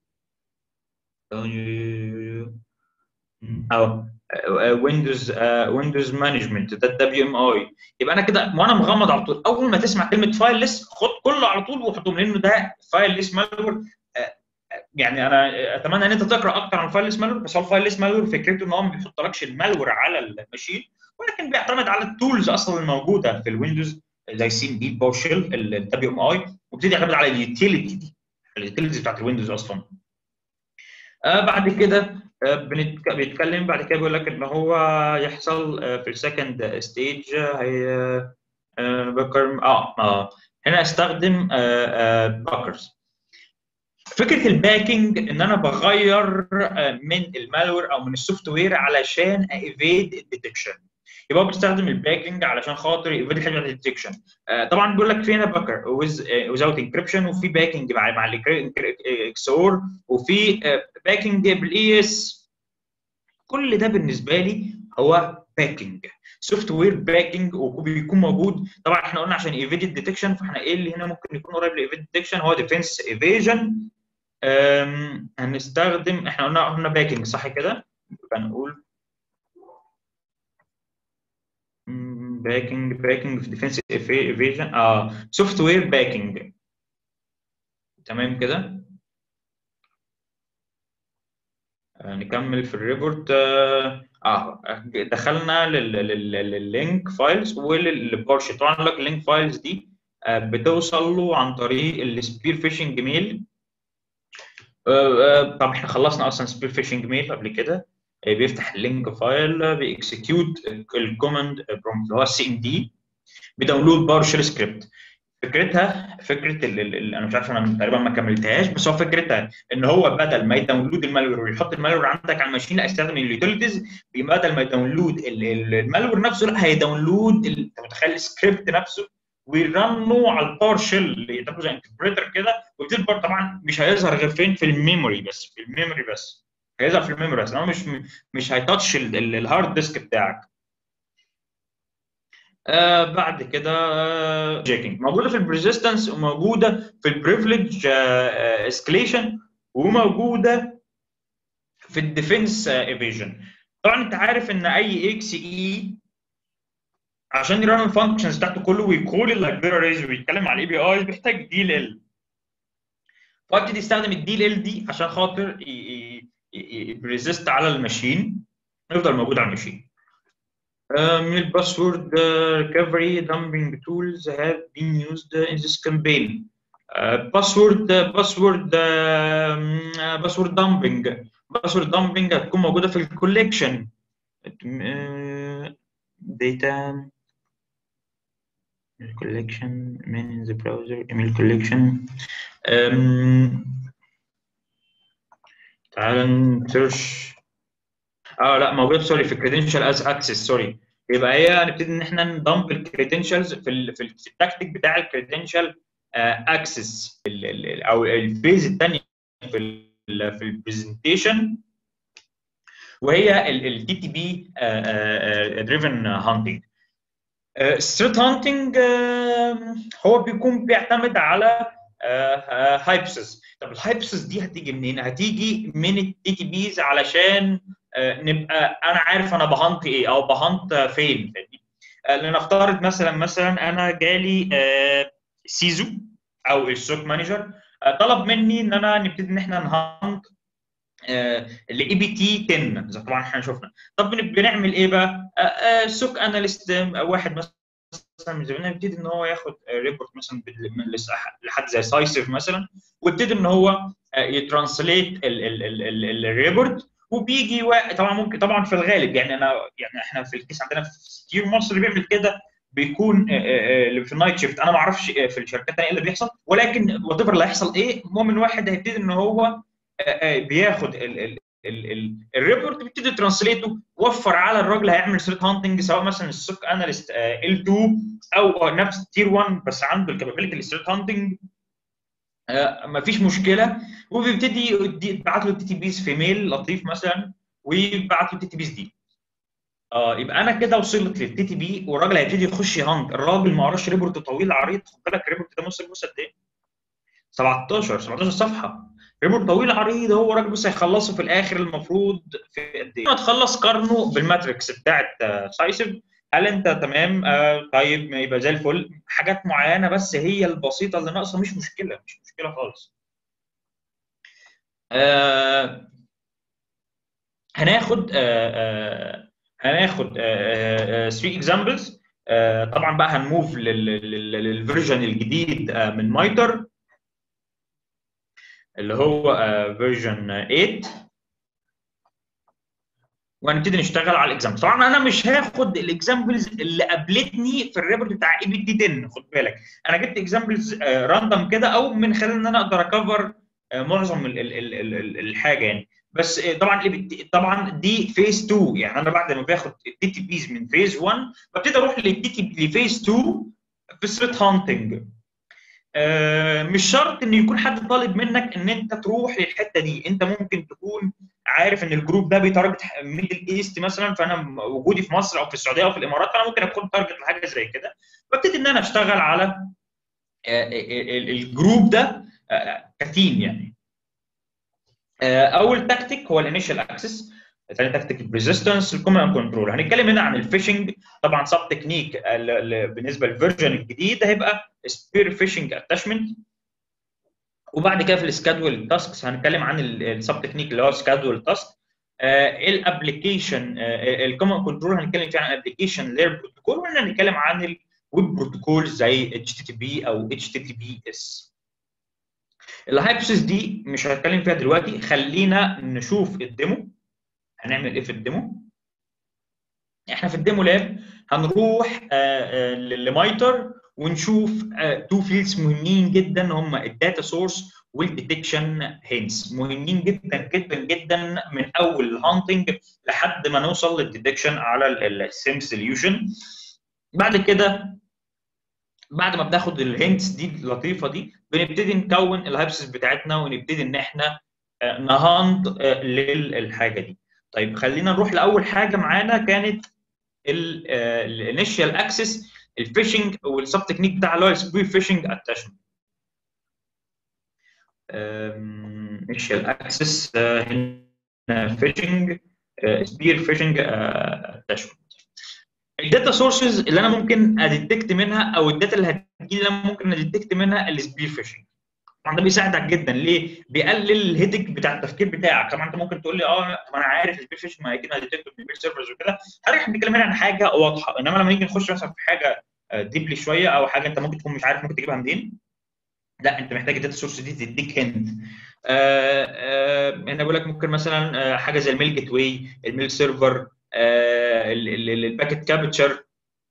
اهو ويندوز ويندوز مانجمنت ده الدبليو ام اي يبقى انا كده وانا مغمض على طول اول ما تسمع كلمه فايل ليست خد كله على طول وحطهم لانه ده فايل ليست مالور يعني انا اتمنى ان انت تقرا اكتر عن فايل ليست مالور بس هو الفايل ليست مالور فكرته ان هو ما بيحطلكش المالور على الماشين ولكن بيعتمد على التولز اصلا الموجوده في الويندوز زي سي ام دي بورشل الدبليو ام اي وبيبتدي يعتمد على اليوتيليتي دي اليوتيليتي بتاعت الويندوز اصلا آه بعد كده آه بيتكلم بعد كده بيقول لك ان هو يحصل آه في السكند ستيج هي آه بكر اه, آه هنا استخدم باكرز فكره الباكينج ان انا بغير من المالور او من السوفت وير علشان ايفيد الديتكشن يبقى بستخدم الباكينج علشان خاطر ايفيد الحاجه الديتكشن طبعا بيقول لك في هنا باكر ويزاوت انكربشن وفي باكينج مع مع الاكسور وفي باكينج بالاي اس كل ده بالنسبه لي هو باكينج سوفت وير باكينج وبيكون موجود طبعا احنا قلنا عشان ايفيد الديتكشن فاحنا ايه اللي هنا ممكن يكون قريب لايفيد الديتكشن هو ديفنس ايفيجن هنستخدم احنا قلنا قلنا باكينج صح كده يبقى نقول باكينج باكينج في ديفنس ايفيجن اه سوفت وير باكينج تمام كده آه نكمل في الريبورت اه, آه. دخلنا لللينك فايلز وللبارش طبعا لك اللينك فايلز دي آه بتوصل له عن طريق السبير فيشنج ميل طب احنا خلصنا اصلا سبير فيشنج ميل قبل كده بيفتح اللينك فايل بيكسكيوت الكوماند برومبت اللي هو السي ام دي بداونلود باور شيل سكريبت فكرتها فكره ال ال انا مش عارف انا تقريبا ما كملتهاش بس هو فكرتها ان هو بدل ما يداونلود المالور ويحط المالور عندك على الماشين لا استخدم اليوتيليتيز بدل ما يداونلود المالور نفسه لا هيداونلود انت متخيل السكريبت نفسه ويرنوا على الباور شيل اللي يعتبر زي انتربريتر كده والديل بار طبعا مش هيظهر غير فين في الميموري بس في الميموري بس هيظهر في الميموري بس هو مش مش هيتاتش الهارد ديسك بتاعك آه بعد كده آه جاكينج موجوده في البريزيستنس وموجوده في البريفليج آه اسكليشن وموجوده في الديفنس ايفيجن طبعا انت عارف ان اي اكس اي عشان يرن الفانكشنز بتاعته كله ويكول اللايبراريز ويتكلم على الاي بي اي بيحتاج دي ال ال فابتدي يستخدم الدي ال ال دي عشان خاطر يريزيست على الماشين يفضل موجود على الماشين Um, password uh, recovery dumping tools have been used in this campaign. Uh, password uh, password um, password dumping password dumping هتكون موجودة في الكوليكشن data collection من in the browser email collection um, تعال نسيرش اه لا موجود سوري في credential as access سوري يبقى هي هنبتدي ان احنا ندمب الكريدنشالز في ال في التكتيك بتاع الكريدنشال اكسس او الفيز الثانيه في ال في البرزنتيشن وهي التي تي بي دريفن هانتنج ستريت هانتنج هو بيكون بيعتمد على هايبسس طب الهايبسس دي هتيجي منين؟ هتيجي من التي تي بيز علشان نبقى انا عارف انا بهنط ايه او بهنط فين لنفترض مثلا مثلا انا جالي سيزو او السوق مانجر طلب مني ان انا نبتدي ان احنا نهنط لاي بي تي 10 زي طبعا احنا شفنا طب بنعمل ايه بقى؟ سوق اناليست واحد مثلا من زمان يبتدي ان هو ياخد ريبورت مثلا لحد زي سايسف مثلا ويبتدي ان هو يترانسليت الريبورت وبيجي وقت طبعا ممكن طبعا في الغالب يعني انا يعني احنا في الكيس عندنا في كتير مصر اللي بيعمل كده بيكون اللي في النايت شيفت انا ما اعرفش في الشركات الثانيه ايه اللي بيحصل ولكن وات اللي هيحصل ايه المهم ان واحد هيبتدي ان هو بياخد الريبورت بيبتدي ترانسليته وفر على الراجل هيعمل ثريت هانتنج سواء مثلا السوك اناليست ال 2 او نفس تير 1 بس عنده الكابابيلتي للثريت هانتنج مفيش مشكله وبيبتدي يبعت له التي تي بيز في ميل لطيف مثلا ويبعت له التي تي بيز دي اه يبقى انا كده وصلت للتي تي بي والراجل هيبتدي يخش يهانت الراجل ما قراش ريبورت طويل عريض خد بالك الريبورت ده نص بص قد ايه 17 17 صفحه ريبورت طويل عريض هو راجل بس هيخلصه في الاخر المفروض في قد ايه ما تخلص قارنه بالماتريكس بتاعت سايسب هل انت تمام آه طيب يبقى زي الفل حاجات معينه بس هي البسيطه اللي ناقصه مش مشكله مش مشكله خالص آه هناخد آه آه هناخد 3 اكزامبلز طبعا بقى هنموف للفيرجن الجديد من مايتر اللي هو فيرجن 8 وهنبتدي نشتغل على الاكزامبلز طبعا انا مش هاخد الاكزامبلز اللي قابلتني في الريبورت بتاع اي بي تي 10 خد بالك انا جبت اكزامبلز راندوم كده او من خلال ان انا اقدر اكفر معظم ال ال ال الحاجه يعني بس طبعا طبعا دي فيز 2 يعني انا بعد ما باخد التي تي بيز من فيز 1 ببتدي اروح للتي تي لفيز 2 في ثريت هانتنج آه مش شرط ان يكون حد طالب منك ان انت تروح للحته دي انت ممكن تكون عارف ان الجروب ده بيتارجت ميدل ايست مثلا فانا وجودي في مصر او في السعوديه او في الامارات فانا ممكن اكون تارجت لحاجه زي كده ببتدي ان انا اشتغل على آه الجروب ده آه كتيم يعني اول تكتيك هو الانيشال اكسس ثاني تكتيك الريزيستنس الكوماند كنترول هنتكلم هنا عن الفيشنج طبعا سب تكنيك بالنسبه للفيرجن الجديد هيبقى سبير فيشنج اتاشمنت وبعد كده في السكادول تاسكس هنتكلم عن السب تكنيك اللي هو سكادول تاسك الابلكيشن الكوماند كنترول هنتكلم فيه عن الابلكيشن لير بروتوكول وهنتكلم عن الويب بروتوكول زي اتش تي تي بي او اتش تي تي بي اس الهايبسيس دي مش هتكلم فيها دلوقتي خلينا نشوف الديمو هنعمل ايه في الديمو احنا في الديمو لاب هنروح لمايتر ونشوف تو فيلدز مهمين جدا هم الداتا سورس والديتكشن هينس مهمين جدا جدا جدا من اول الهانتنج لحد ما نوصل للديتكشن على السيم سوليوشن بعد كده بعد ما بناخد الهنتس دي اللطيفه دي بنبتدي نكون الهايبسيس بتاعتنا ونبتدي ان احنا نهاند للحاجه دي طيب خلينا نروح لاول حاجه معانا كانت الانيشال اكسس الفيشنج والسب تكنيك بتاع اللي هو السبير فيشنج اتاشمنت انيشال اكسس هنا فيشنج سبير فيشنج اتاشمنت الداتا سورسز اللي انا ممكن اديتكت منها او الداتا اللي هتجي اللي انا ممكن اديتكت منها السبير فيشنج طبعا ده بيساعدك جدا ليه؟ بيقلل الهيدك بتاع التفكير بتاعك طبعا انت ممكن تقول لي اه طب انا عارف السبير فيشنج ما اكيد هديتكت بالبير سيرفرز وكده احنا بنتكلم هنا عن حاجه واضحه انما لما نيجي نخش مثلا في حاجه ديبلي شويه او حاجه انت ممكن تكون مش عارف ممكن تجيبها منين لا انت محتاج الداتا سورس دي تديك هند انا بقول لك ممكن مثلا حاجه زي الميل جيت واي الميل سيرفر الباكيت كابتشر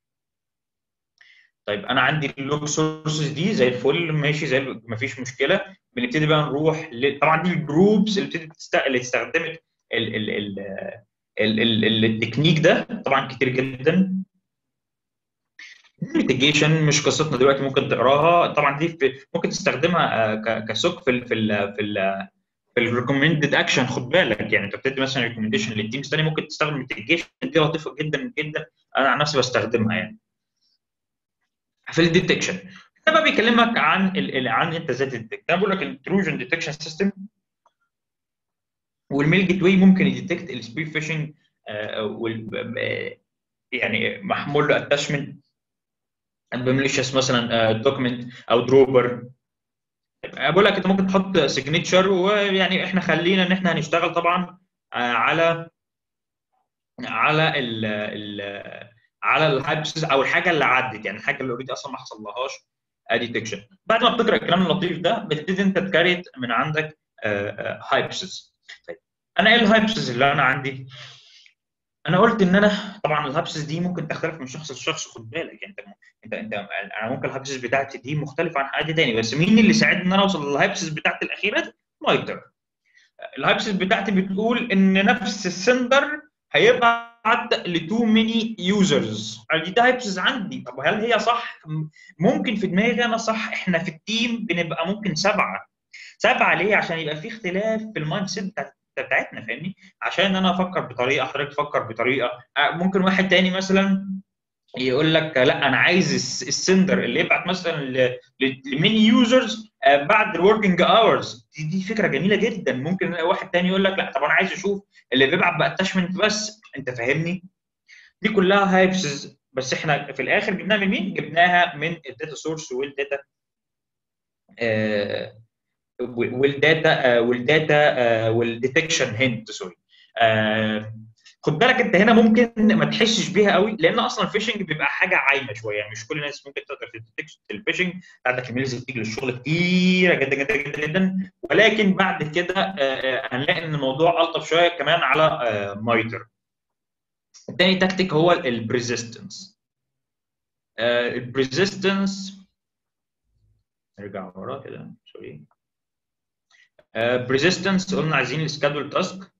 طيب انا عندي اللوج سورسز دي زي الفل ماشي زي ما فيش مشكله بنبتدي بقى نروح ل... طبعا دي الجروبس اللي بتبتدي تست... اللي استخدمت ال... ال... ال... ال... ال... التكنيك ده طبعا كتير جدا ميتيجيشن مش قصتنا دلوقتي ممكن تقراها طبعا دي في ممكن تستخدمها كسوك في ال في ال في ال في الريكومندد اكشن خد بالك يعني انت بتدي مثلا ريكومنديشن للتيمز تاني ممكن تستخدم ميتيجيشن دي لطيفه جدا جدا انا عن نفسي بستخدمها يعني في الديتكشن ده بقى بيكلمك عن ال عن انت ازاي تديتكت انا بقول لك التروجن ديتكشن سيستم والميل جيت واي ممكن يديتكت السبير فيشنج يعني محمول له اتاشمنت بمليشيس مثلا دوكيمنت او دروبر بقول لك انت ممكن تحط سيجنتشر ويعني احنا خلينا ان احنا هنشتغل طبعا على على ال ال على الهايبسز او الحاجه اللي عدت يعني الحاجه اللي اوريدي اصلا ما حصلهاش ديتكشن بعد ما بتقرا الكلام اللطيف ده بتبتدي انت تكريت من عندك هايبسز طيب انا ايه الهايبسز اللي انا عندي انا قلت ان انا طبعا الهابسز دي ممكن تختلف من شخص لشخص خد بالك انت انت انت انا ممكن الهابسز بتاعتي دي مختلفه عن حد تاني بس مين اللي ساعدني ان انا اوصل للهابسز بتاعتي الاخيره مايتر الهايبسيس بتاعتي بتقول ان نفس السندر هيبعت لتو ميني يوزرز دي ده هايبسيس عندي طب هل هي صح؟ ممكن في دماغي انا صح احنا في التيم بنبقى ممكن سبعه سبعه ليه؟ عشان يبقى في اختلاف في المايند سيت بتاعت بتاعتنا فاهمني؟ عشان انا افكر بطريقه حضرتك تفكر بطريقه ممكن واحد تاني مثلا يقول لك لا انا عايز السندر اللي يبعت مثلا لميني يوزرز بعد الوركينج اورز دي, دي فكره جميله جدا ممكن واحد تاني يقول لك لا طب انا عايز اشوف اللي بيبعت باتاشمنت بس انت فاهمني دي كلها هايبسز بس احنا في الاخر جبناها من مين؟ جبناها من الداتا سورس والداتا آه والداتا والداتا والديتكشن هنت سوري خد بالك انت هنا ممكن ما تحسش بيها قوي لان اصلا الفيشنج بيبقى حاجه عايمه شويه يعني مش كل الناس ممكن تقدر تديتكت الفيشنج عندك ايميلز بتيجي للشغل كتيره جدا جدا جدا جدا ولكن بعد كده هنلاقي ان الموضوع الطف شويه كمان على مايتر الثاني تكتيك هو البريزيستنس البريزيستنس نرجع ورا كده سوري بريزيستنس قلنا عايزين السكادول تاسك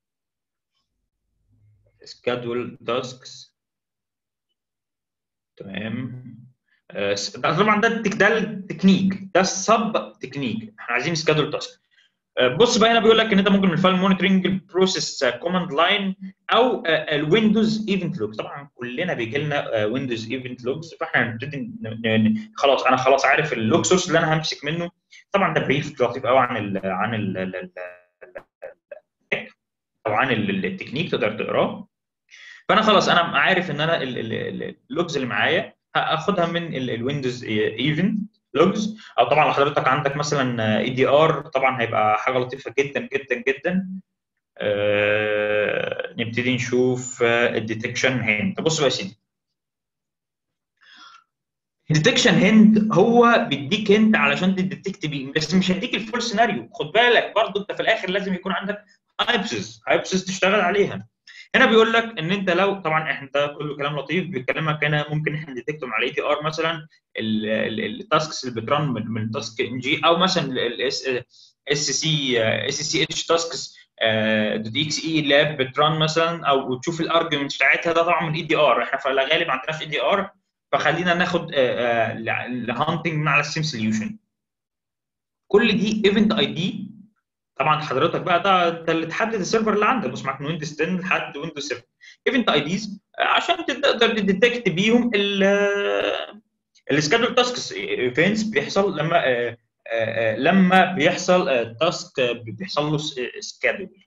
سكادول تاسكس تمام آه طبعا ده ده التكنيك ده السب تكنيك احنا عايزين سكادول تاسك آه بص بقى هنا بيقول لك ان انت ممكن من الفايل مونيتورنج البروسيس كوماند لاين او آه الويندوز ايفنت لوج طبعا كلنا بيجي لنا ويندوز ايفنت لوجز فاحنا هنبتدي خلاص انا خلاص عارف اللوج سورس اللي انا همسك منه طبعا ده بريف لطيف قوي عن ال عن ال او عن التكنيك تقدر تقراه فانا خلاص انا عارف ان انا اللوجز اللي معايا هاخدها من الويندوز ايفنت لوجز او طبعا لو حضرتك عندك مثلا اي دي ار طبعا هيبقى حاجه لطيفه جدا جدا جدا أه نبتدي نشوف الديتكشن هند بص بقى يا سيدي الديتكشن هند هو بيديك هند علشان تديتكت بيه بس مش هيديك الفول سيناريو خد بالك برضه انت في الاخر لازم يكون عندك هايبسز هايبسز تشتغل عليها هنا بيقول لك ان انت لو طبعا احنا ده كله كلام لطيف بيكلمك هنا ممكن احنا نديتكتهم على اي تي ار مثلا التاسكس اللي بترن من, من تاسك ان جي او مثلا الاس سي اس سي اتش تاسكس دوت اكس اي اللي بترن مثلا او تشوف الارجيومنت بتاعتها ده طبعا من اي دي ار احنا في الغالب عندنا في اي دي ار فخلينا ناخد الهانتنج من على السيم سوليوشن كل دي ايفنت اي دي طبعا حضرتك بقى ده ده اللي تحدد السيرفر اللي عندك بص معاك من ويندوز 10 لحد ويندوز 7 ايفنت اي ديز عشان تقدر تديتكت بيهم السكادول تاسكس ايفنتس بيحصل لما لما بيحصل تاسك بيحصل له سكادول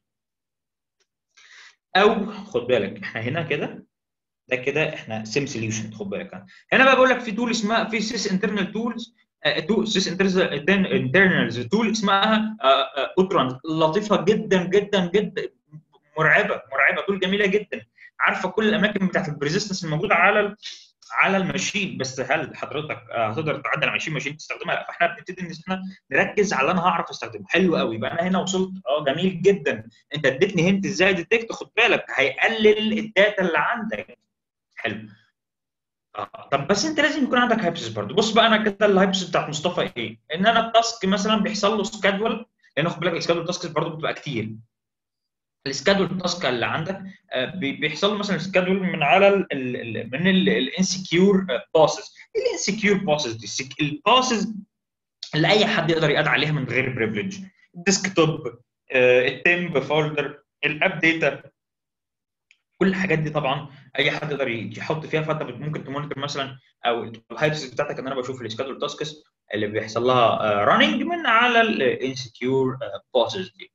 او خد بالك احنا هنا كده ده كده احنا سيم سوليوشن خد بالك هنا بقى بقول لك في تول اسمها في سيس انترنال تولز سيس انترنالز تول اسمها اوتران لطيفه جدا جدا جدا مرعبه مرعبه تول جميله جدا عارفه كل الاماكن بتاعت البريزستنس الموجوده على على الماشين بس هل حضرتك هتقدر تعدل على ماشين ماشين تستخدمها لا فاحنا بنبتدي ان احنا نركز على اللي انا هعرف استخدمه حلو قوي يبقى انا هنا وصلت اه جميل جدا انت اديتني هنت ازاي ديتكت خد بالك هيقلل الداتا اللي عندك حلو آه. طب بس انت لازم يكون عندك هايبسس برضه بص بقى انا كده الهايبسس بتاعت مصطفى ايه؟ ان انا التاسك مثلا بيحصل له سكادول لان خد بالك السكادول تاسكس برضه بتبقى كتير السكادول تاسك اللي عندك بيحصل له مثلا سكادول من على ال ال من الانسكيور باسز الانسكيور باسز دي الباسز اللي اي حد يقدر يقعد عليها من غير بريفليج الديسك توب التمب فولدر الاب داتا كل الحاجات دي طبعا اي حد يقدر يحط فيها فانت ممكن تمونيتور مثلا او الهايبسز بتاعتك ان انا بشوف السكادول تاسكس اللي بيحصل لها راننج من على الانسكيور باسز دي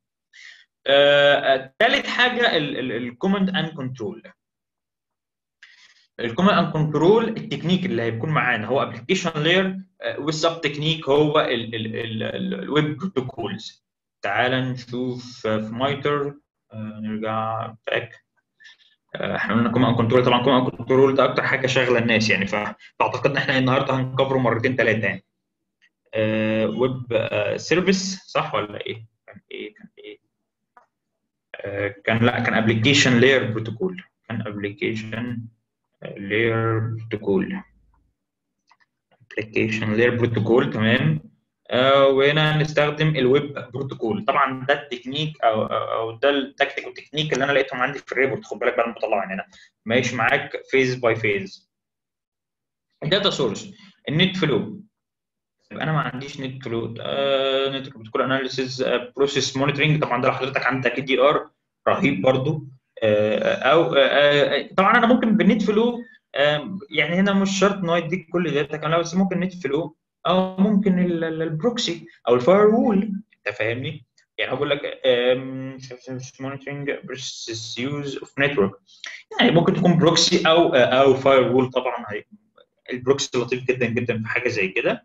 ثالث حاجه الكوماند اند كنترول الكوماند اند كنترول التكنيك اللي هيكون معانا هو ابلكيشن لاير والسب تكنيك هو الويب بروتوكولز تعال نشوف في مايتر نرجع باك احنا قلنا كوماند كنترول طبعا كوماند كنترول ده اكتر حاجه شاغله الناس يعني فاعتقد ان احنا النهارده هنكفره مرتين ثلاثه يعني ويب سيرفيس صح ولا ايه؟ كان ايه كان ايه؟ كان لا كان ابلكيشن لاير بروتوكول كان ابلكيشن لاير بروتوكول ابلكيشن لاير بروتوكول تمام آه، وهنا هنستخدم الويب بروتوكول طبعا ده التكنيك او او ده التكتيك والتكنيك اللي انا لقيتهم عندي في الريبورت خد بالك بقى انا بطلعه هنا ماشي معاك فيز باي فيز الداتا سورس النت فلو انا ما عنديش نت فلو نت بروتوكول اناليسيز بروسيس مونيتورنج طبعا ده لو حضرتك عندك دي ار رهيب برضو آه، او آه، طبعا انا ممكن بالنت فلو يعني هنا مش شرط ان هو يديك كل داتا كامله بس ممكن نت فلو او ممكن البروكسي او الفاير وول انت فاهمني؟ يعني هو بيقول لك مونيتورنج versus يوز اوف نتورك يعني ممكن تكون بروكسي او او فاير وول طبعا هي البروكسي لطيف جدا جدا في حاجه زي كده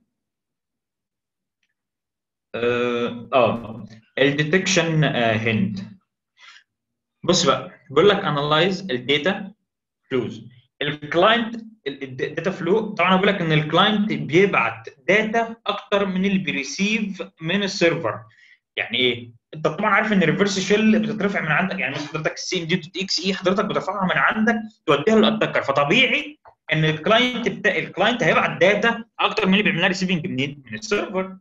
اه آه، الديتكشن هند بص بقى بيقول لك انالايز الداتا فلوز الكلاينت الداتا فلو طبعا بقول لك ان الكلاينت بيبعت داتا اكتر من اللي بيريسيف من السيرفر يعني ايه؟ انت طبعا عارف ان الريفرس شيل بتترفع من عندك يعني مثلا حضرتك السي ام دي دوت اكس اي حضرتك بترفعها من عندك توديها للاتاكر فطبيعي ان الكلاينت بتا... الكلاينت هيبعت داتا اكتر من اللي بيعملها ريسيفنج منين؟ من السيرفر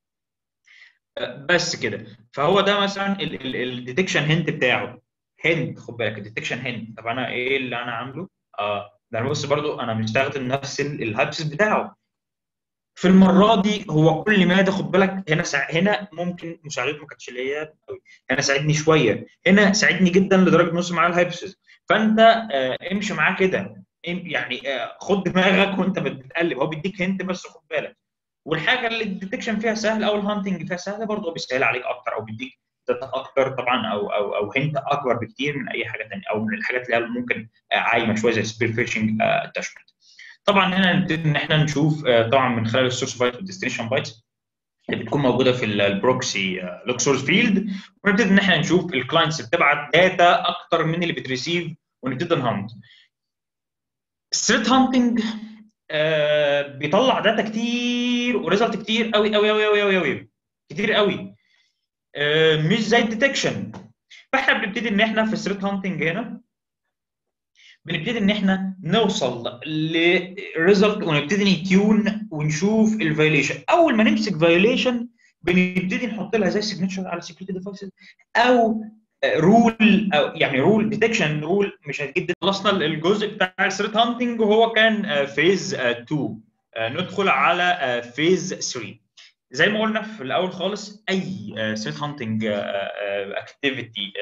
بس كده فهو ده مثلا الديتكشن هنت بتاعه هند خد بالك الديتكشن هند طب انا ايه اللي انا عامله؟ اه ده انا بص برضو انا مستخدم نفس الهايبسيس بتاعه في المره دي هو كل ما ده خد بالك هنا سع... هنا ممكن مساعدته ما كانتش ليا قوي هنا ساعدني شويه هنا ساعدني جدا لدرجه نص معاه الهايبسيس فانت آه امشي معاه كده يعني آه خد دماغك وانت بتقلب هو بيديك هنت بس خد بالك والحاجه اللي الديتكشن فيها سهل او الهانتنج فيها سهله برضه بيسهل عليك اكتر او بيديك داتا اكتر طبعا او او او هنت اكبر بكتير من اي حاجه ثانيه او من الحاجات اللي ممكن عايمه شويه زي سبير فيشنج اتاشمنت طبعا هنا نبتدي ان احنا نشوف طبعا من خلال السورس بايت والديستنيشن بايت اللي بتكون موجوده في البروكسي لوك سورس فيلد ونبتدي ان احنا نشوف الكلاينتس بتبعت داتا اكتر من اللي بتريسيف ونبتدي نهانت الثريت هانتنج آه بيطلع داتا كتير وريزلت كتير قوي قوي قوي قوي قوي كتير قوي آه مش زي الديتكشن فاحنا بنبتدي ان احنا في الثريت هانتنج هنا بنبتدي ان احنا نوصل لريزلت ونبتدي نتيون ونشوف الفايوليشن اول ما نمسك فايوليشن بنبتدي نحط لها زي سيجنتشر على سكيورتي ديفايسز او رول او يعني رول ديتكشن رول مش هتجيب خلصنا الجزء بتاع الثريت هانتنج وهو كان فيز 2 ندخل على فيز 3 زي ما قلنا في الاول خالص اي ثريت هانتنج اكتيفيتي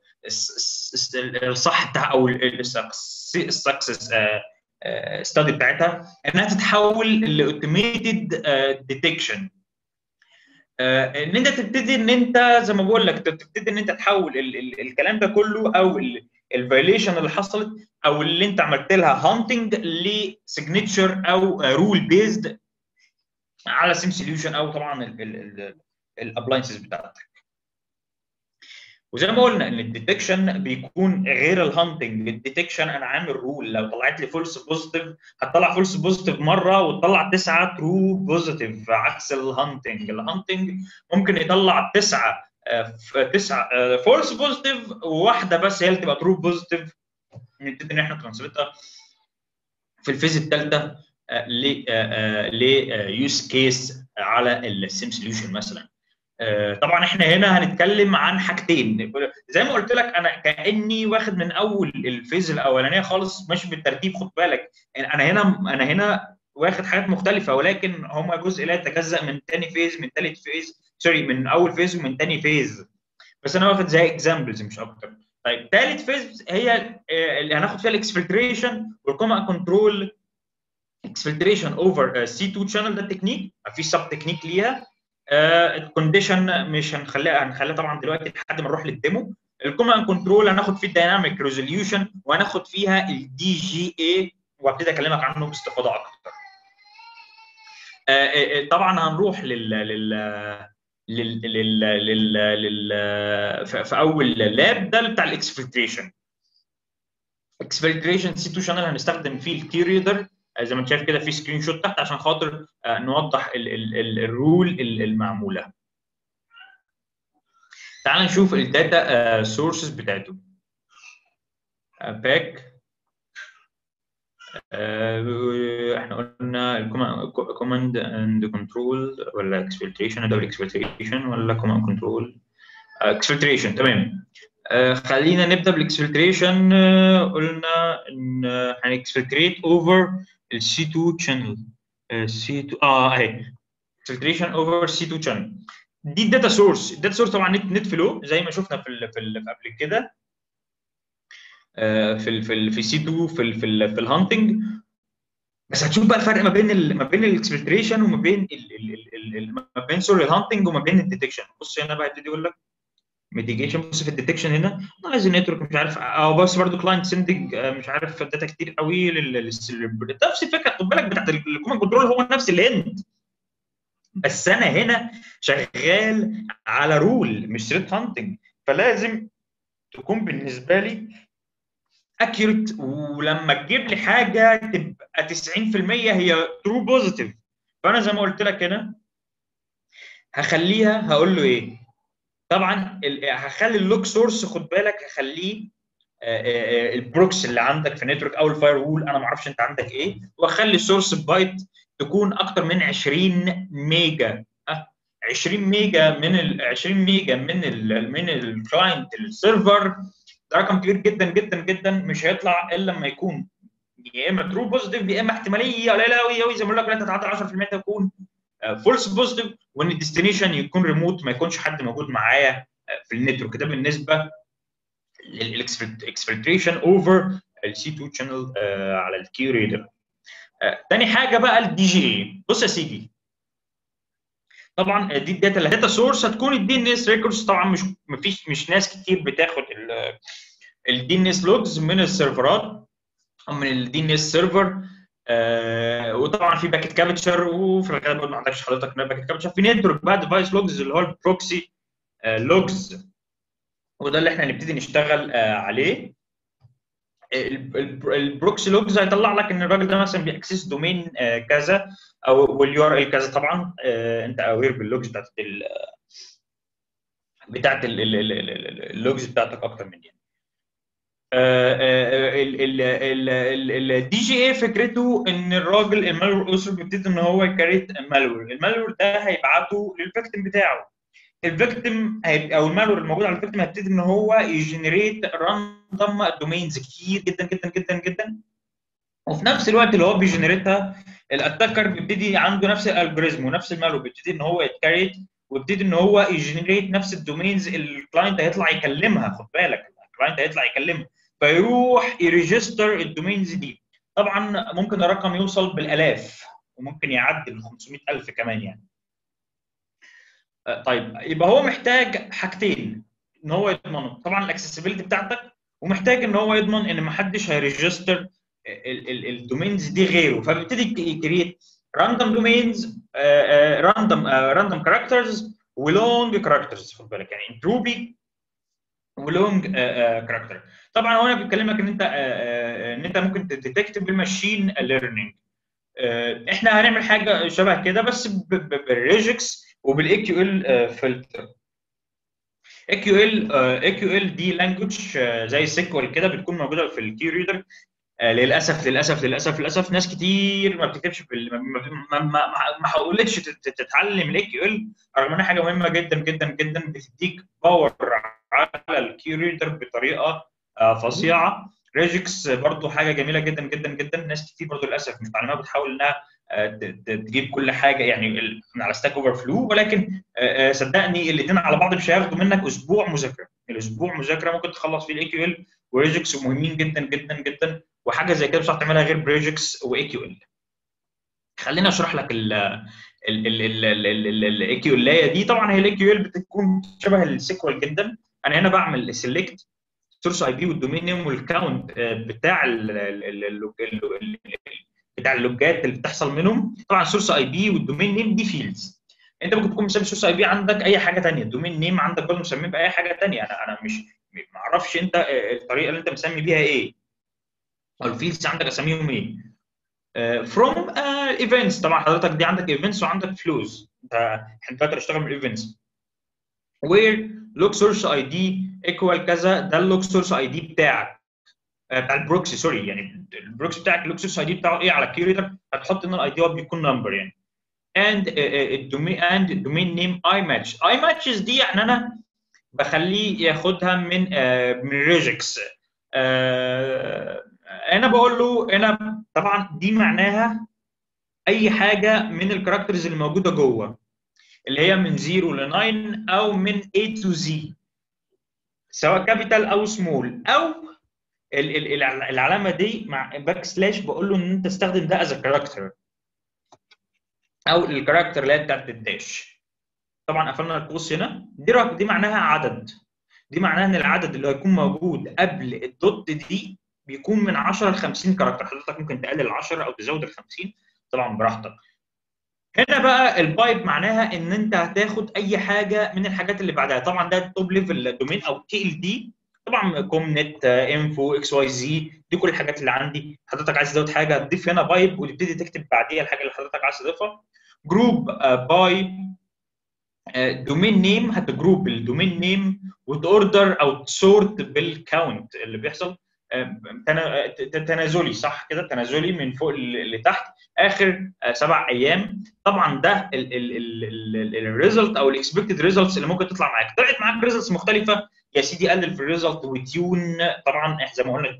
الصح بتاعها او السكسس ستادي بتاعتها انها تتحول لاوتوميتد ديتكشن ان انت تبتدي ان انت زي ما بقول لك تبتدي ان انت تحول ال ال الكلام ده كله او الفايليشن اللي حصلت او اللي انت عملت لها هانتنج لسيجنتشر او رول بيزد على سيم سوليوشن او طبعا الابلاينسز بتاعتك وزي ما قلنا ان الديتكشن بيكون غير الهانتنج الديتكشن انا عامل رول لو طلعت لي فولس بوزيتيف هتطلع فولس بوزيتيف مره وتطلع تسعه ترو بوزيتيف عكس الهانتنج الهانتنج ممكن يطلع تسعه تسعه فولس بوزيتيف وواحده بس هي اللي تبقى ترو بوزيتيف نبتدي ان احنا ترانسليتها في الفيز الثالثه ل ليوز كيس على السيم سوليوشن مثلا طبعا احنا هنا هنتكلم عن حاجتين زي ما قلت لك انا كاني واخد من اول الفيز الاولانيه خالص ماشي بالترتيب خد بالك انا هنا انا هنا واخد حاجات مختلفه ولكن هما جزء لا يتجزا من ثاني فيز من ثالث فيز سوري من اول فيز ومن ثاني فيز بس انا واخد زي اكزامبلز مش اكتر طيب ثالث فيز هي اللي هناخد فيها الاكسفلتريشن والكوما كنترول اكسفلتريشن اوفر سي 2 شانل ده التكنيك في سب تكنيك ليها الكونديشن uh, مش هنخليها هنخليها طبعا دلوقتي لحد ما نروح للديمو الكوماند كنترول هناخد فيه الدايناميك ريزوليوشن وهناخد فيها الدي جي اي وابتدي اكلمك عنه باستفاضه اكتر. uh, uh, طبعا هنروح لل لل لل لل لل, لل... في اول لاب ده بتاع الاكسفلتريشن. اكسفلتريشن سي 2 شانل هنستخدم فيه الكي ريدر زي ما انت شايف كده في سكرين شوت تحت عشان خاطر نوضح ال ال ال الرول المعموله. تعال نشوف الداتا سورسز بتاعته. باك آه، احنا قلنا الكوماند اند كنترول ولا اكسفلتريشن ده اكسفلتريشن ولا كوماند كنترول اكسفلتريشن تمام آه، خلينا نبدا بالاكسفلتريشن قلنا ان هنكسفلتريت اوفر السي 2 شانل سي 2 اه اهي اكسفلتريشن اوفر سي 2 شانل دي الداتا سورس الداتا سورس طبعا نت نت فلو زي ما شفنا في ال في, ال في قبل كده آه، في ال في ال في سي 2 في ال في ال في الهانتنج بس هتشوف بقى الفرق ما بين ال ما بين الاكسفلتريشن وما بين ال ال ال ال ما بين سوري الهانتنج وما بين الديتكشن بص هنا بقى يبتدي يقول لك ميتيجيشن بص في الديتكشن هنا عايز نتورك مش عارف او بس برضه كلاينت سندنج مش عارف داتا كتير قوي نفس الفكره خد بالك بتاعت الكوماند كنترول هو نفس الهند بس انا هنا شغال على رول مش ثريت هانتنج فلازم تكون بالنسبه لي اكيوريت ولما تجيب لي حاجه تبقى 90% هي ترو بوزيتيف فانا زي ما قلت لك هنا هخليها هقول له ايه طبعا هخلي اللوك سورس خد بالك هخليه البروكس اللي عندك في نتورك او الفاير وول انا ما اعرفش انت عندك ايه واخلي السورس بايت تكون اكتر من 20 ميجا 20 ميجا من ال 20 ميجا من ال من الكلاينت السيرفر ده رقم كبير جدا جدا جدا مش هيطلع الا لما يكون يا اما ترو بوزيتيف يا اما احتماليه قليله قوي قوي زي ما بقول لك لا تتعدى 10% تكون فولس بوزيتيف وان الديستنيشن يكون ريموت ما يكونش حد موجود معايا في النتورك ده بالنسبه للاكسفلتريشن اوفر السي 2 شانل على الكيو ريدر تاني حاجه بقى الدي جي اي بص يا سيدي طبعا دي الداتا الداتا سورس هتكون الدي ان اس ريكوردز طبعا مش مفيش مش ناس كتير بتاخد الدي ان اس لوجز من السيرفرات او من الدي ان اس سيرفر آه وطبعا في باكيت كابتشر وفي الغالب ما عندكش حضرتك باكيت كابتشر في نتورك بقى ديفايس لوجز اللي هو البروكسي آه لوجز وده اللي احنا هنبتدي نشتغل آه عليه البروكسي لوجز هيطلع لك ان الراجل ده مثلا بيأكسس دومين آه كذا او واليو ار ال كذا طبعا آه انت اوير باللوجز بتاعت ال بتاعت اللوجز بتاعتك اكتر من يعني الدي جي اي فكرته ان الراجل المالور اوثر بيبتدي ان هو يكريت مالور المالور ده هيبعته للفيكتيم بتاعه الفيكتيم او المالور الموجود على الفيكتيم هيبتدي ان هو يجنريت راندوم دومينز كتير جدا جدا جدا جدا وفي نفس الوقت اللي هو بيجنريتها الاتاكر بيبتدي عنده نفس الالجوريزم ونفس المالور بيبتدي ان هو يتكريت ويبتدي ان هو يجنريت نفس الدومينز اللي الكلاينت هيطلع يكلمها خد بالك الكلاينت هيطلع يكلمها فيروح يريجستر الدومينز دي طبعا ممكن الرقم يوصل بالالاف وممكن يعدي ال 500000 كمان يعني طيب يبقى هو محتاج حاجتين ان هو يضمن طبعا الاكسسبيلتي بتاعتك ومحتاج ان هو يضمن ان ما حدش هيريجستر الدومينز دي غيره فبيبتدي يكريت راندوم دومينز راندوم راندوم كاركترز ولونج كاركترز خد بالك يعني انتروبي ولونج كاركتر طبعا هو انا بيكلمك ان انت ان انت ممكن تديتكت بالماشين ليرنينج احنا هنعمل حاجه شبه كده بس بالريجكس وبالاي كيو ال فلتر اي كيو ال اي كيو ال دي لانجوج زي سيكوال كده بتكون موجوده في الكي ريدر للاسف للاسف للاسف للاسف ناس كتير ما بتكتبش في ما, ما, ما حاولتش تتعلم الاي كيو ال رغم انها حاجه مهمه جدا جدا جدا بتديك باور على الكي ريدر بطريقه فظيعه ريجكس برضو حاجه جميله جدا جدا جدا ناس كتير برضو للاسف مش متعلمه بتحاول انها تجيب كل حاجه يعني على ستاك اوفر فلو ولكن صدقني الاثنين على بعض مش هياخدوا منك اسبوع مذاكره الاسبوع مذاكره ممكن تخلص فيه الاي كيو ال وريجكس مهمين جدا جدا جدا وحاجه زي كده مش هتعرف تعملها غير بريجكس واي كيو ال خليني اشرح لك ال الاي كيو ال دي طبعا هي الاي كيو ال بتكون شبه السيكوال جدا انا هنا بعمل سيلكت سورس اي بي والدومين نيم والكاونت بتاع ال بتاع اللوجات اللي بتحصل منهم طبعا سورس اي بي والدومين نيم دي فيلدز انت ممكن تكون مسمي سورس اي بي عندك اي حاجه ثانيه الدومين نيم عندك برضه مسميه باي حاجه ثانيه انا انا مش ما اعرفش انت الطريقه اللي انت مسمي بيها ايه او الفيلدز عندك اساميهم ايه فروم ايفنتس طبعا حضرتك دي عندك ايفنتس وعندك فلوز انت احنا دلوقتي هنشتغل من الايفنتس وير لوك سورس اي دي ايكوال كذا ده اللوك سورس اي دي بتاعك بتاع البروكسي سوري يعني البروكسي بتاعك الاكسس اي دي بتاعه ايه على الكي ريدر هتحط ان الاي دي بيكون نمبر يعني and الدومين and domain name اي ماتش اي ماتشز دي يعني انا بخليه ياخدها من من ريجكس انا بقول له انا طبعا دي معناها اي حاجه من الكاركترز اللي موجوده جوه اللي هي من 0 ل 9 او من A to Z سواء كابيتال او سمول او ال ال العلامه دي مع باك سلاش بقول له ان انت استخدم ده از كاركتر او الكاركتر اللي هي بتاعت الداش طبعا قفلنا القوس هنا دي دي معناها عدد دي معناها ان العدد اللي هيكون موجود قبل الدوت دي بيكون من 10 ل 50 كاركتر حضرتك ممكن تقلل 10 او تزود ال 50 طبعا براحتك هنا بقى البايب معناها ان انت هتاخد اي حاجه من الحاجات اللي بعدها طبعا ده توب ليفل دومين او تي ال دي طبعا كوم نت انفو اكس واي زي دي كل الحاجات اللي عندي حضرتك عايز تزود حاجه تضيف هنا بايب وتبتدي تكتب بعديها الحاجه اللي حضرتك عايز تضيفها جروب باي دومين نيم هتجروب الدومين نيم وتوردر او تسورت بالكاونت اللي بيحصل تنازلي صح كده تنازلي من فوق لتحت اخر سبع ايام طبعا ده الريزلت او الاكسبكتد ريزلتس اللي ممكن تطلع معاك طلعت معاك ريزلتس مختلفه يا سيدي قلل في الريزلت وتيون طبعا زي ما قلنا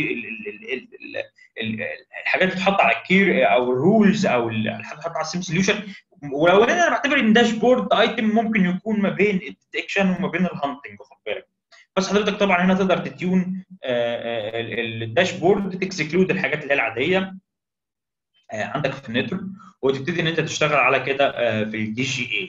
الحاجات اللي بتتحط على الكير او الرولز او اللي بتتحط على السيم سوليوشن ولو انا بعتبر ان داشبورد ايتم ممكن يكون ما بين الديتكشن وما بين الهانتنج خد بالك بس حضرتك طبعا هنا تقدر تتيون الداشبورد تكسكلود الحاجات اللي هي العاديه عندك في النتورك وتبتدي ان انت تشتغل على كده في الدي جي اي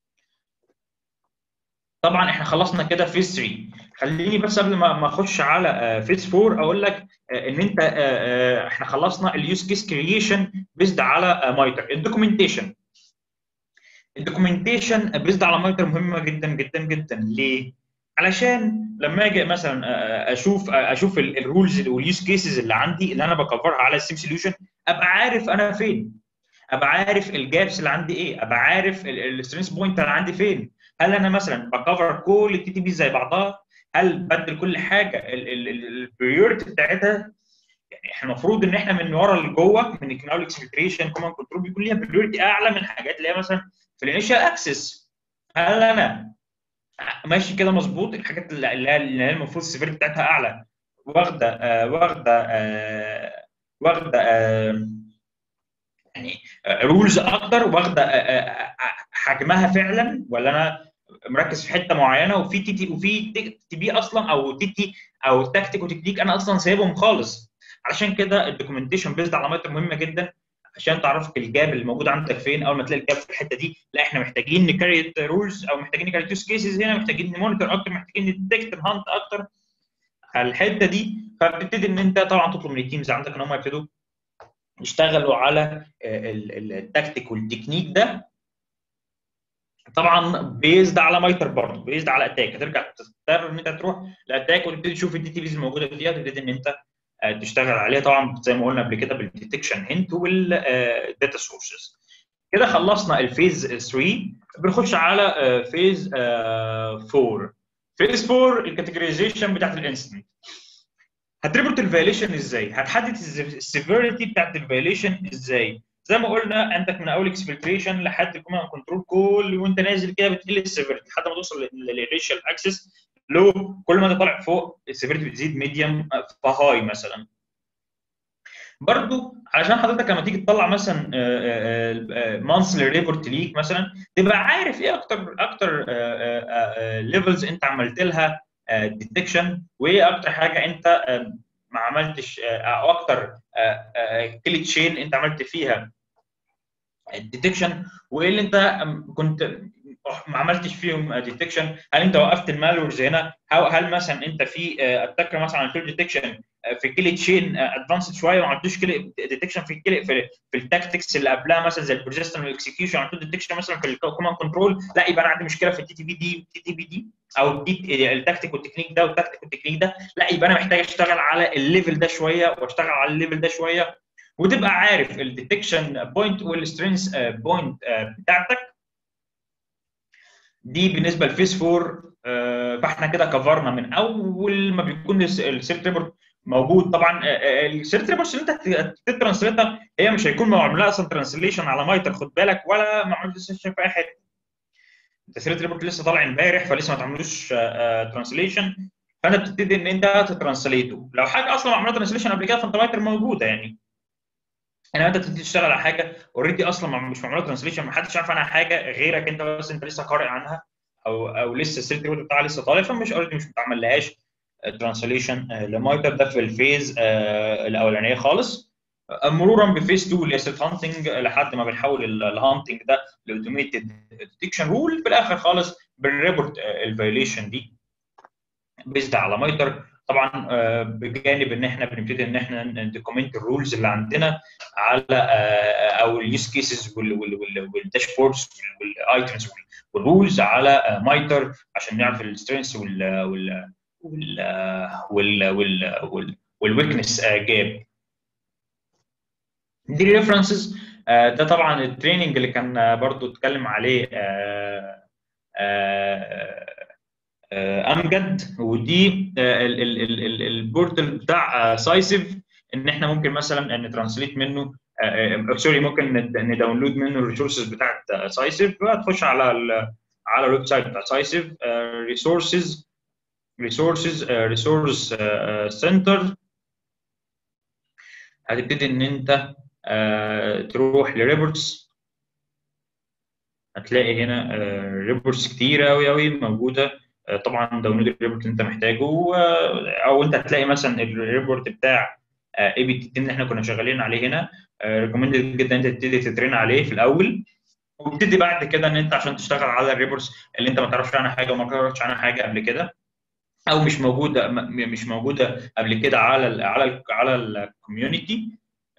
طبعا احنا خلصنا كده فيز 3 خليني بس قبل ما اخش على فيز 4 اقول لك ان انت احنا خلصنا اليوز كيس كرييشن بيزد على مايتر الدوكيومنتيشن الدوكيومنتيشن بيزد على مايتر مهمه جدا جدا جدا ليه؟ علشان لما اجي مثلا اشوف اشوف الرولز واليوز كيسز اللي عندي اللي انا بكفرها على السيم سوليوشن ابقى عارف انا فين ابقى عارف الجابس اللي عندي ايه ابقى عارف السترينث بوينت اللي عندي فين هل انا مثلا بكفر كل التي تي بي زي بعضها هل بدل كل حاجه البريورتي بتاعتها يعني احنا المفروض ان احنا من ورا لجوه من الكناول اكسفلتريشن كوماند كنترول بيكون ليها بريورتي اعلى من الحاجات اللي هي مثلا في الانيشال اكسس هل انا ماشي كده مظبوط الحاجات اللي هي المفروض السيفيرتي بتاعتها اعلى واخده آه واخده آه واخده آه يعني رولز اكتر واخده حجمها فعلا ولا انا مركز في حته معينه وفي تي تي وفي تي بي اصلا او تي تي او تكتيك وتكنيك انا اصلا سايبهم خالص عشان كده الدوكيومنتيشن بيزد على مايتر مهمه جدا عشان تعرفك الجاب اللي موجود عندك فين اول ما تلاقي الجاب في الحته دي لا احنا محتاجين نكريت رولز او محتاجين نكريت يوز كيسز هنا محتاجين نمونيتور اكتر محتاجين نديتكت هانت اكتر على الحته دي فبتبتدي ان انت طبعا تطلب من التيمز عندك ان هم يبتدوا يشتغلوا على التكتيك والتكنيك ده طبعا بيزد على مايتر برضه بيزد على اتاك هترجع تضطر ان انت تروح لاتاك وتبتدي تشوف الدي تي بيز الموجوده فيها وتبتدي ان انت تشتغل عليها طبعا زي ما قلنا قبل كده بالديتكشن هنت والداتا سورسز كده خلصنا الفيز 3 بنخش على فيز 4 فيز 4 الكاتيجورايزيشن بتاعت الانسيدنت هتريبورت الفيوليشن ازاي؟ هتحدد السيفيريتي بتاعت الفيوليشن ازاي؟ زي ما قلنا عندك من اول اكسفلتريشن لحد الكوماند كنترول كل وانت نازل كده بتقل السيفيريتي لحد ما توصل للريشال اكسس لو كل ما انت طالع فوق السيفيريتي بتزيد ميديوم فهاي مثلا برضو علشان حضرتك لما تيجي تطلع مثلا مانثلي ريبورت ليك مثلا تبقى عارف ايه اكتر اكتر ليفلز انت عملت لها ديتكشن وايه اكتر حاجه انت ما عملتش او اكتر كلي تشين انت عملت فيها الديتكشن وايه اللي انت كنت ما عملتش فيهم ديتكشن هل انت وقفت المالورز هنا هل مثلا انت في اتاكر مثلا عملت ديتكشن في كلي تشين ادفانسد شويه ما عملتوش كلي ديتكشن في الكلي في, في التاكتكس اللي قبلها مثلا زي البرزستنت والاكسكيوشن عملت ديتكشن مثلا في الكوماند كنترول لا يبقى انا عندي مشكله في التي تي بي دي والتي تي بي دي او التكتيك والتكنيك ده والتكتيك والتكنيك ده لا يبقى انا محتاج اشتغل على الليفل ده شويه واشتغل على الليفل ده شويه وتبقى عارف الديتكشن بوينت والسترينث بوينت بتاعتك دي بالنسبه لفيس 4 فاحنا كده كفرنا من اول ما بيكون السيرت ريبورت موجود طبعا السيرت ريبورتس اللي انت تترانسليتها هي مش هيكون معمول لها اصلا ترانسليشن على مايتر خد بالك ولا معمول ترانسليشن في اي حته انت سيرت ريبورت لسه طالع امبارح فلسه ما تعملوش ترانسليشن فانت بتبتدي ان انت تترانسليته لو حاجه اصلا معموله ترانسليشن قبل كده فانت مايتر موجوده يعني انما انت تبتدي تشتغل على حاجه اوريدي اصلا مش معموله ترانسليشن ما حدش عارف عنها حاجه غيرك انت بس انت لسه قارئ عنها او او لسه السيرت ريبورت بتاعها لسه طالع فمش اوريدي مش متعمل لهاش ترانسليشن لمايتر ده في الفيز الاولانيه خالص مرورا بفيز 2 اللي هي سيت هانتنج لحد ما بنحول الهانتنج ده لاوتوميتد ديتكشن رول في الاخر خالص بنريبورت الفايوليشن دي بيزد على مايتر طبعا بجانب ان احنا بنبتدي ان احنا ندوكيمنت الرولز اللي عندنا على او اليوز كيسز والداشبوردز والايتمز والرولز على مايتر عشان نعرف السترينث وال وال وال وال وال والويكنس جاب دي ريفرنسز ده طبعا التريننج اللي كان برضو اتكلم عليه امجد ودي البورتال بتاع سايسيف ان احنا ممكن مثلا نترانسليت منه سوري ممكن نداونلود منه الريسورسز بتاعت سايسيف تخش على على الويب سايت بتاع سايسيف ريسورسز ريسورسز ريسورس سنتر هتبتدي ان انت uh, تروح لريبورتس هتلاقي هنا ريبورتس كتيره قوي قوي موجوده uh, طبعا داونلود الريبورت اللي انت محتاجه uh, او انت هتلاقي مثلا الريبورت بتاع اي بي تي اللي احنا كنا شغالين عليه هنا ريكومندد جدا ان انت تبتدي تترين عليه في الاول وتبتدي بعد كده ان انت عشان تشتغل على الريبورتس اللي انت ما تعرفش عنها حاجه وما قراتش عنها حاجه قبل كده او مش موجوده مش موجوده قبل كده على ال على ال على الكوميونتي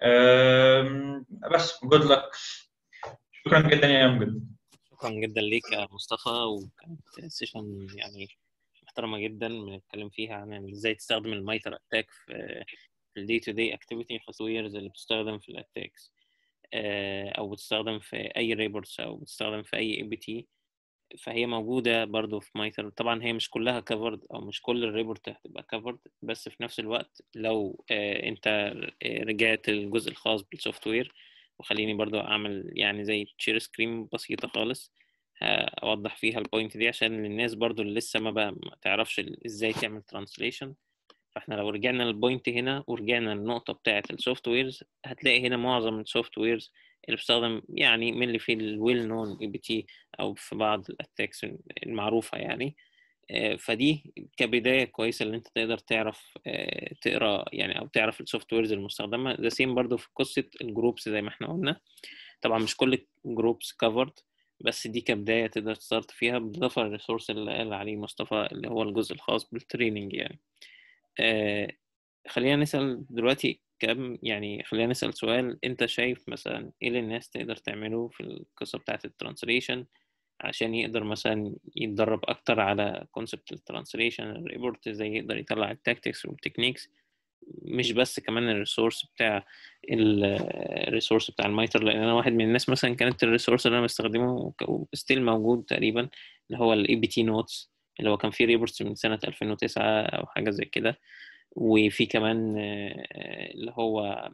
بس جود لك شكرا جدا يا امجد شكرا جدا ليك يا مصطفى وكانت سيشن يعني محترمه جدا بنتكلم فيها عن ازاي تستخدم المايتر اتاك في في الدي تو دي اكتيفيتي الخطويرز اللي بتستخدم في الاتاكس او بتستخدم في اي ريبورتس او بتستخدم في اي اي بي تي فهي موجودة برضو في مايتر طبعا هي مش كلها كفرد أو مش كل الريبورت هتبقى كفرد بس في نفس الوقت لو آه أنت رجعت الجزء الخاص بالسوفت وير وخليني برضو أعمل يعني زي تشير سكرين بسيطة خالص أوضح فيها البوينت دي عشان الناس برضو اللي لسه ما, بقى ما تعرفش إزاي تعمل ترانسليشن فاحنا لو رجعنا للبوينت هنا ورجعنا للنقطة بتاعة السوفت ويرز هتلاقي هنا معظم السوفت ويرز اللي بتستخدم يعني من اللي في الويل نون اي بي تي او في بعض الاتاكس المعروفه يعني فدي كبدايه كويسه اللي انت تقدر تعرف تقرا يعني او تعرف السوفت ويرز المستخدمه ده سيم برضو في قصه الجروبس زي ما احنا قلنا طبعا مش كل الجروبس كفرد بس دي كبدايه تقدر تستارت فيها بالاضافه للريسورس اللي قال عليه مصطفى اللي هو الجزء الخاص بالتريننج يعني خلينا نسال دلوقتي كم يعني خلينا نسأل سؤال انت شايف مثلا ايه اللي الناس تقدر تعمله في القصة بتاعة الترانسليشن عشان يقدر مثلا يتدرب اكتر على كونسبت الترانسليشن الريبورت ازاي يقدر يطلع التاكتكس والتكنيكس مش بس كمان الريسورس بتاع الريسورس بتاع المايتر لان انا واحد من الناس مثلا كانت الريسورس اللي انا بستخدمه ستيل موجود تقريبا اللي هو الاي بي تي نوتس اللي هو كان فيه ريبورتس من سنة 2009 او حاجة زي كده وفي كمان اللي هو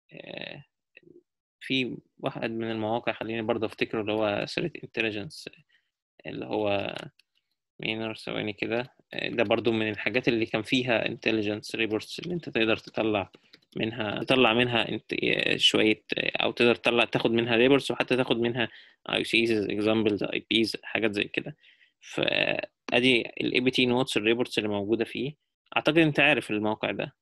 في واحد من المواقع خليني برضه افتكره اللي هو سيرت انتليجنس اللي هو مينر ثواني كده ده برضو من الحاجات اللي كان فيها انتليجنس ريبورتس اللي انت تقدر تطلع منها تطلع منها انت شويه او تقدر تطلع تاخد منها ريبورتس وحتى تاخد منها اي سيز اكزامبلز اي بيز حاجات زي كده فادي الاي بي تي نوتس الريبورتس اللي موجوده فيه اعتقد انت عارف الموقع ده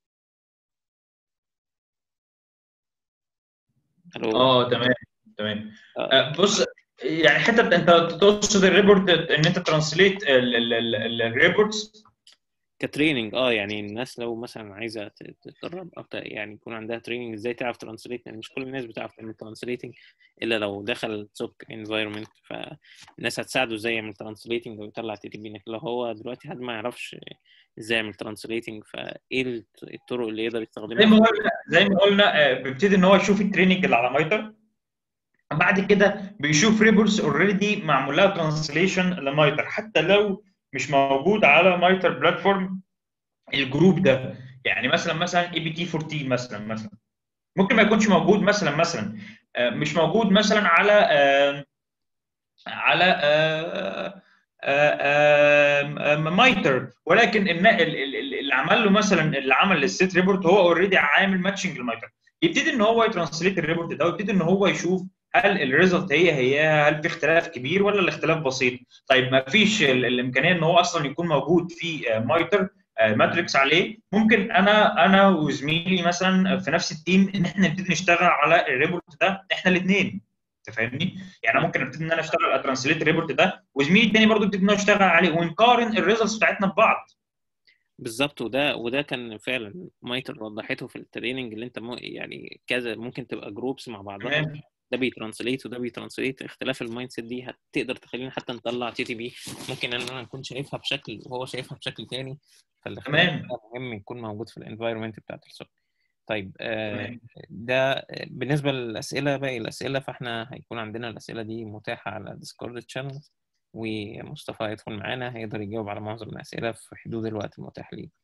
الو اه تمام تمام آه. بص يعني حتى انت تقصد الريبورت ان انت ترانسليت الريبورتس كتريننج اه يعني الناس لو مثلا عايزه تتدرب او يعني يكون عندها تريننج ازاي تعرف ترانسليت يعني مش كل الناس بتعرف تعمل ترانسليتنج الا لو دخل سوك انفايرمنت فالناس هتساعده ازاي يعمل ترانسليتنج ويطلع تي تي بي لو هو دلوقتي حد ما يعرفش ازاي يعمل ترانسليتنج فايه الطرق اللي يقدر يستخدمها زي ما قلنا زي ما قلنا بيبتدي ان هو يشوف التريننج اللي على مايتر بعد كده بيشوف ريبورتس اوريدي معمول لها ترانسليشن لمايتر حتى لو مش موجود على مايتر بلاتفورم الجروب ده يعني مثلا مثلا اي بي تي 14 مثلا مثلا ممكن ما يكونش موجود مثلا مثلا آه، مش موجود مثلا على آه، على آه، آه، آه، مايتر ولكن النا- ال- ال- ال- اللي عمل له مثلا اللي عمل الست ريبورت هو اوريدي عامل ماتشنج للمايتر يبتدي ان هو يترانسليت الريبورت ده ويبتدي ان هو يشوف هل الريزلت هي هي هل في اختلاف كبير ولا الاختلاف بسيط طيب ما فيش ال- الامكانيه ان هو اصلا يكون موجود في آه، مايتر آه، ماتريكس عليه ممكن انا انا وزميلي مثلا في نفس التيم ان احنا نبتدي نشتغل على الريبورت ده احنا الاثنين انت فاهمني؟ يعني انا ممكن ابتدي ان انا اشتغل على ترانسليت الريبورت ده وزميلي التاني برضه يبتدي ان هو يشتغل عليه ونقارن الريزلتس بتاعتنا ببعض بالظبط وده وده كان فعلا مايتر وضحته في التريننج اللي انت مو يعني كذا ممكن تبقى جروبس مع بعضها تمام ده بيترانسليت وده بيترانسليت اختلاف المايند سيت دي هتقدر تخلينا حتى نطلع تي تي بي ممكن ان انا نكون شايفها بشكل وهو شايفها بشكل تاني فالاختلاف تمام. ده مهم يكون موجود في الانفايرمنت بتاعت السوق طيب آه تمام. ده آه، بالنسبه للاسئله باقي الاسئله فاحنا هيكون عندنا الاسئله دي متاحه على ديسكورد تشانل ومصطفى هيدخل معانا هيقدر يجاوب على معظم الاسئله في حدود الوقت المتاح ليه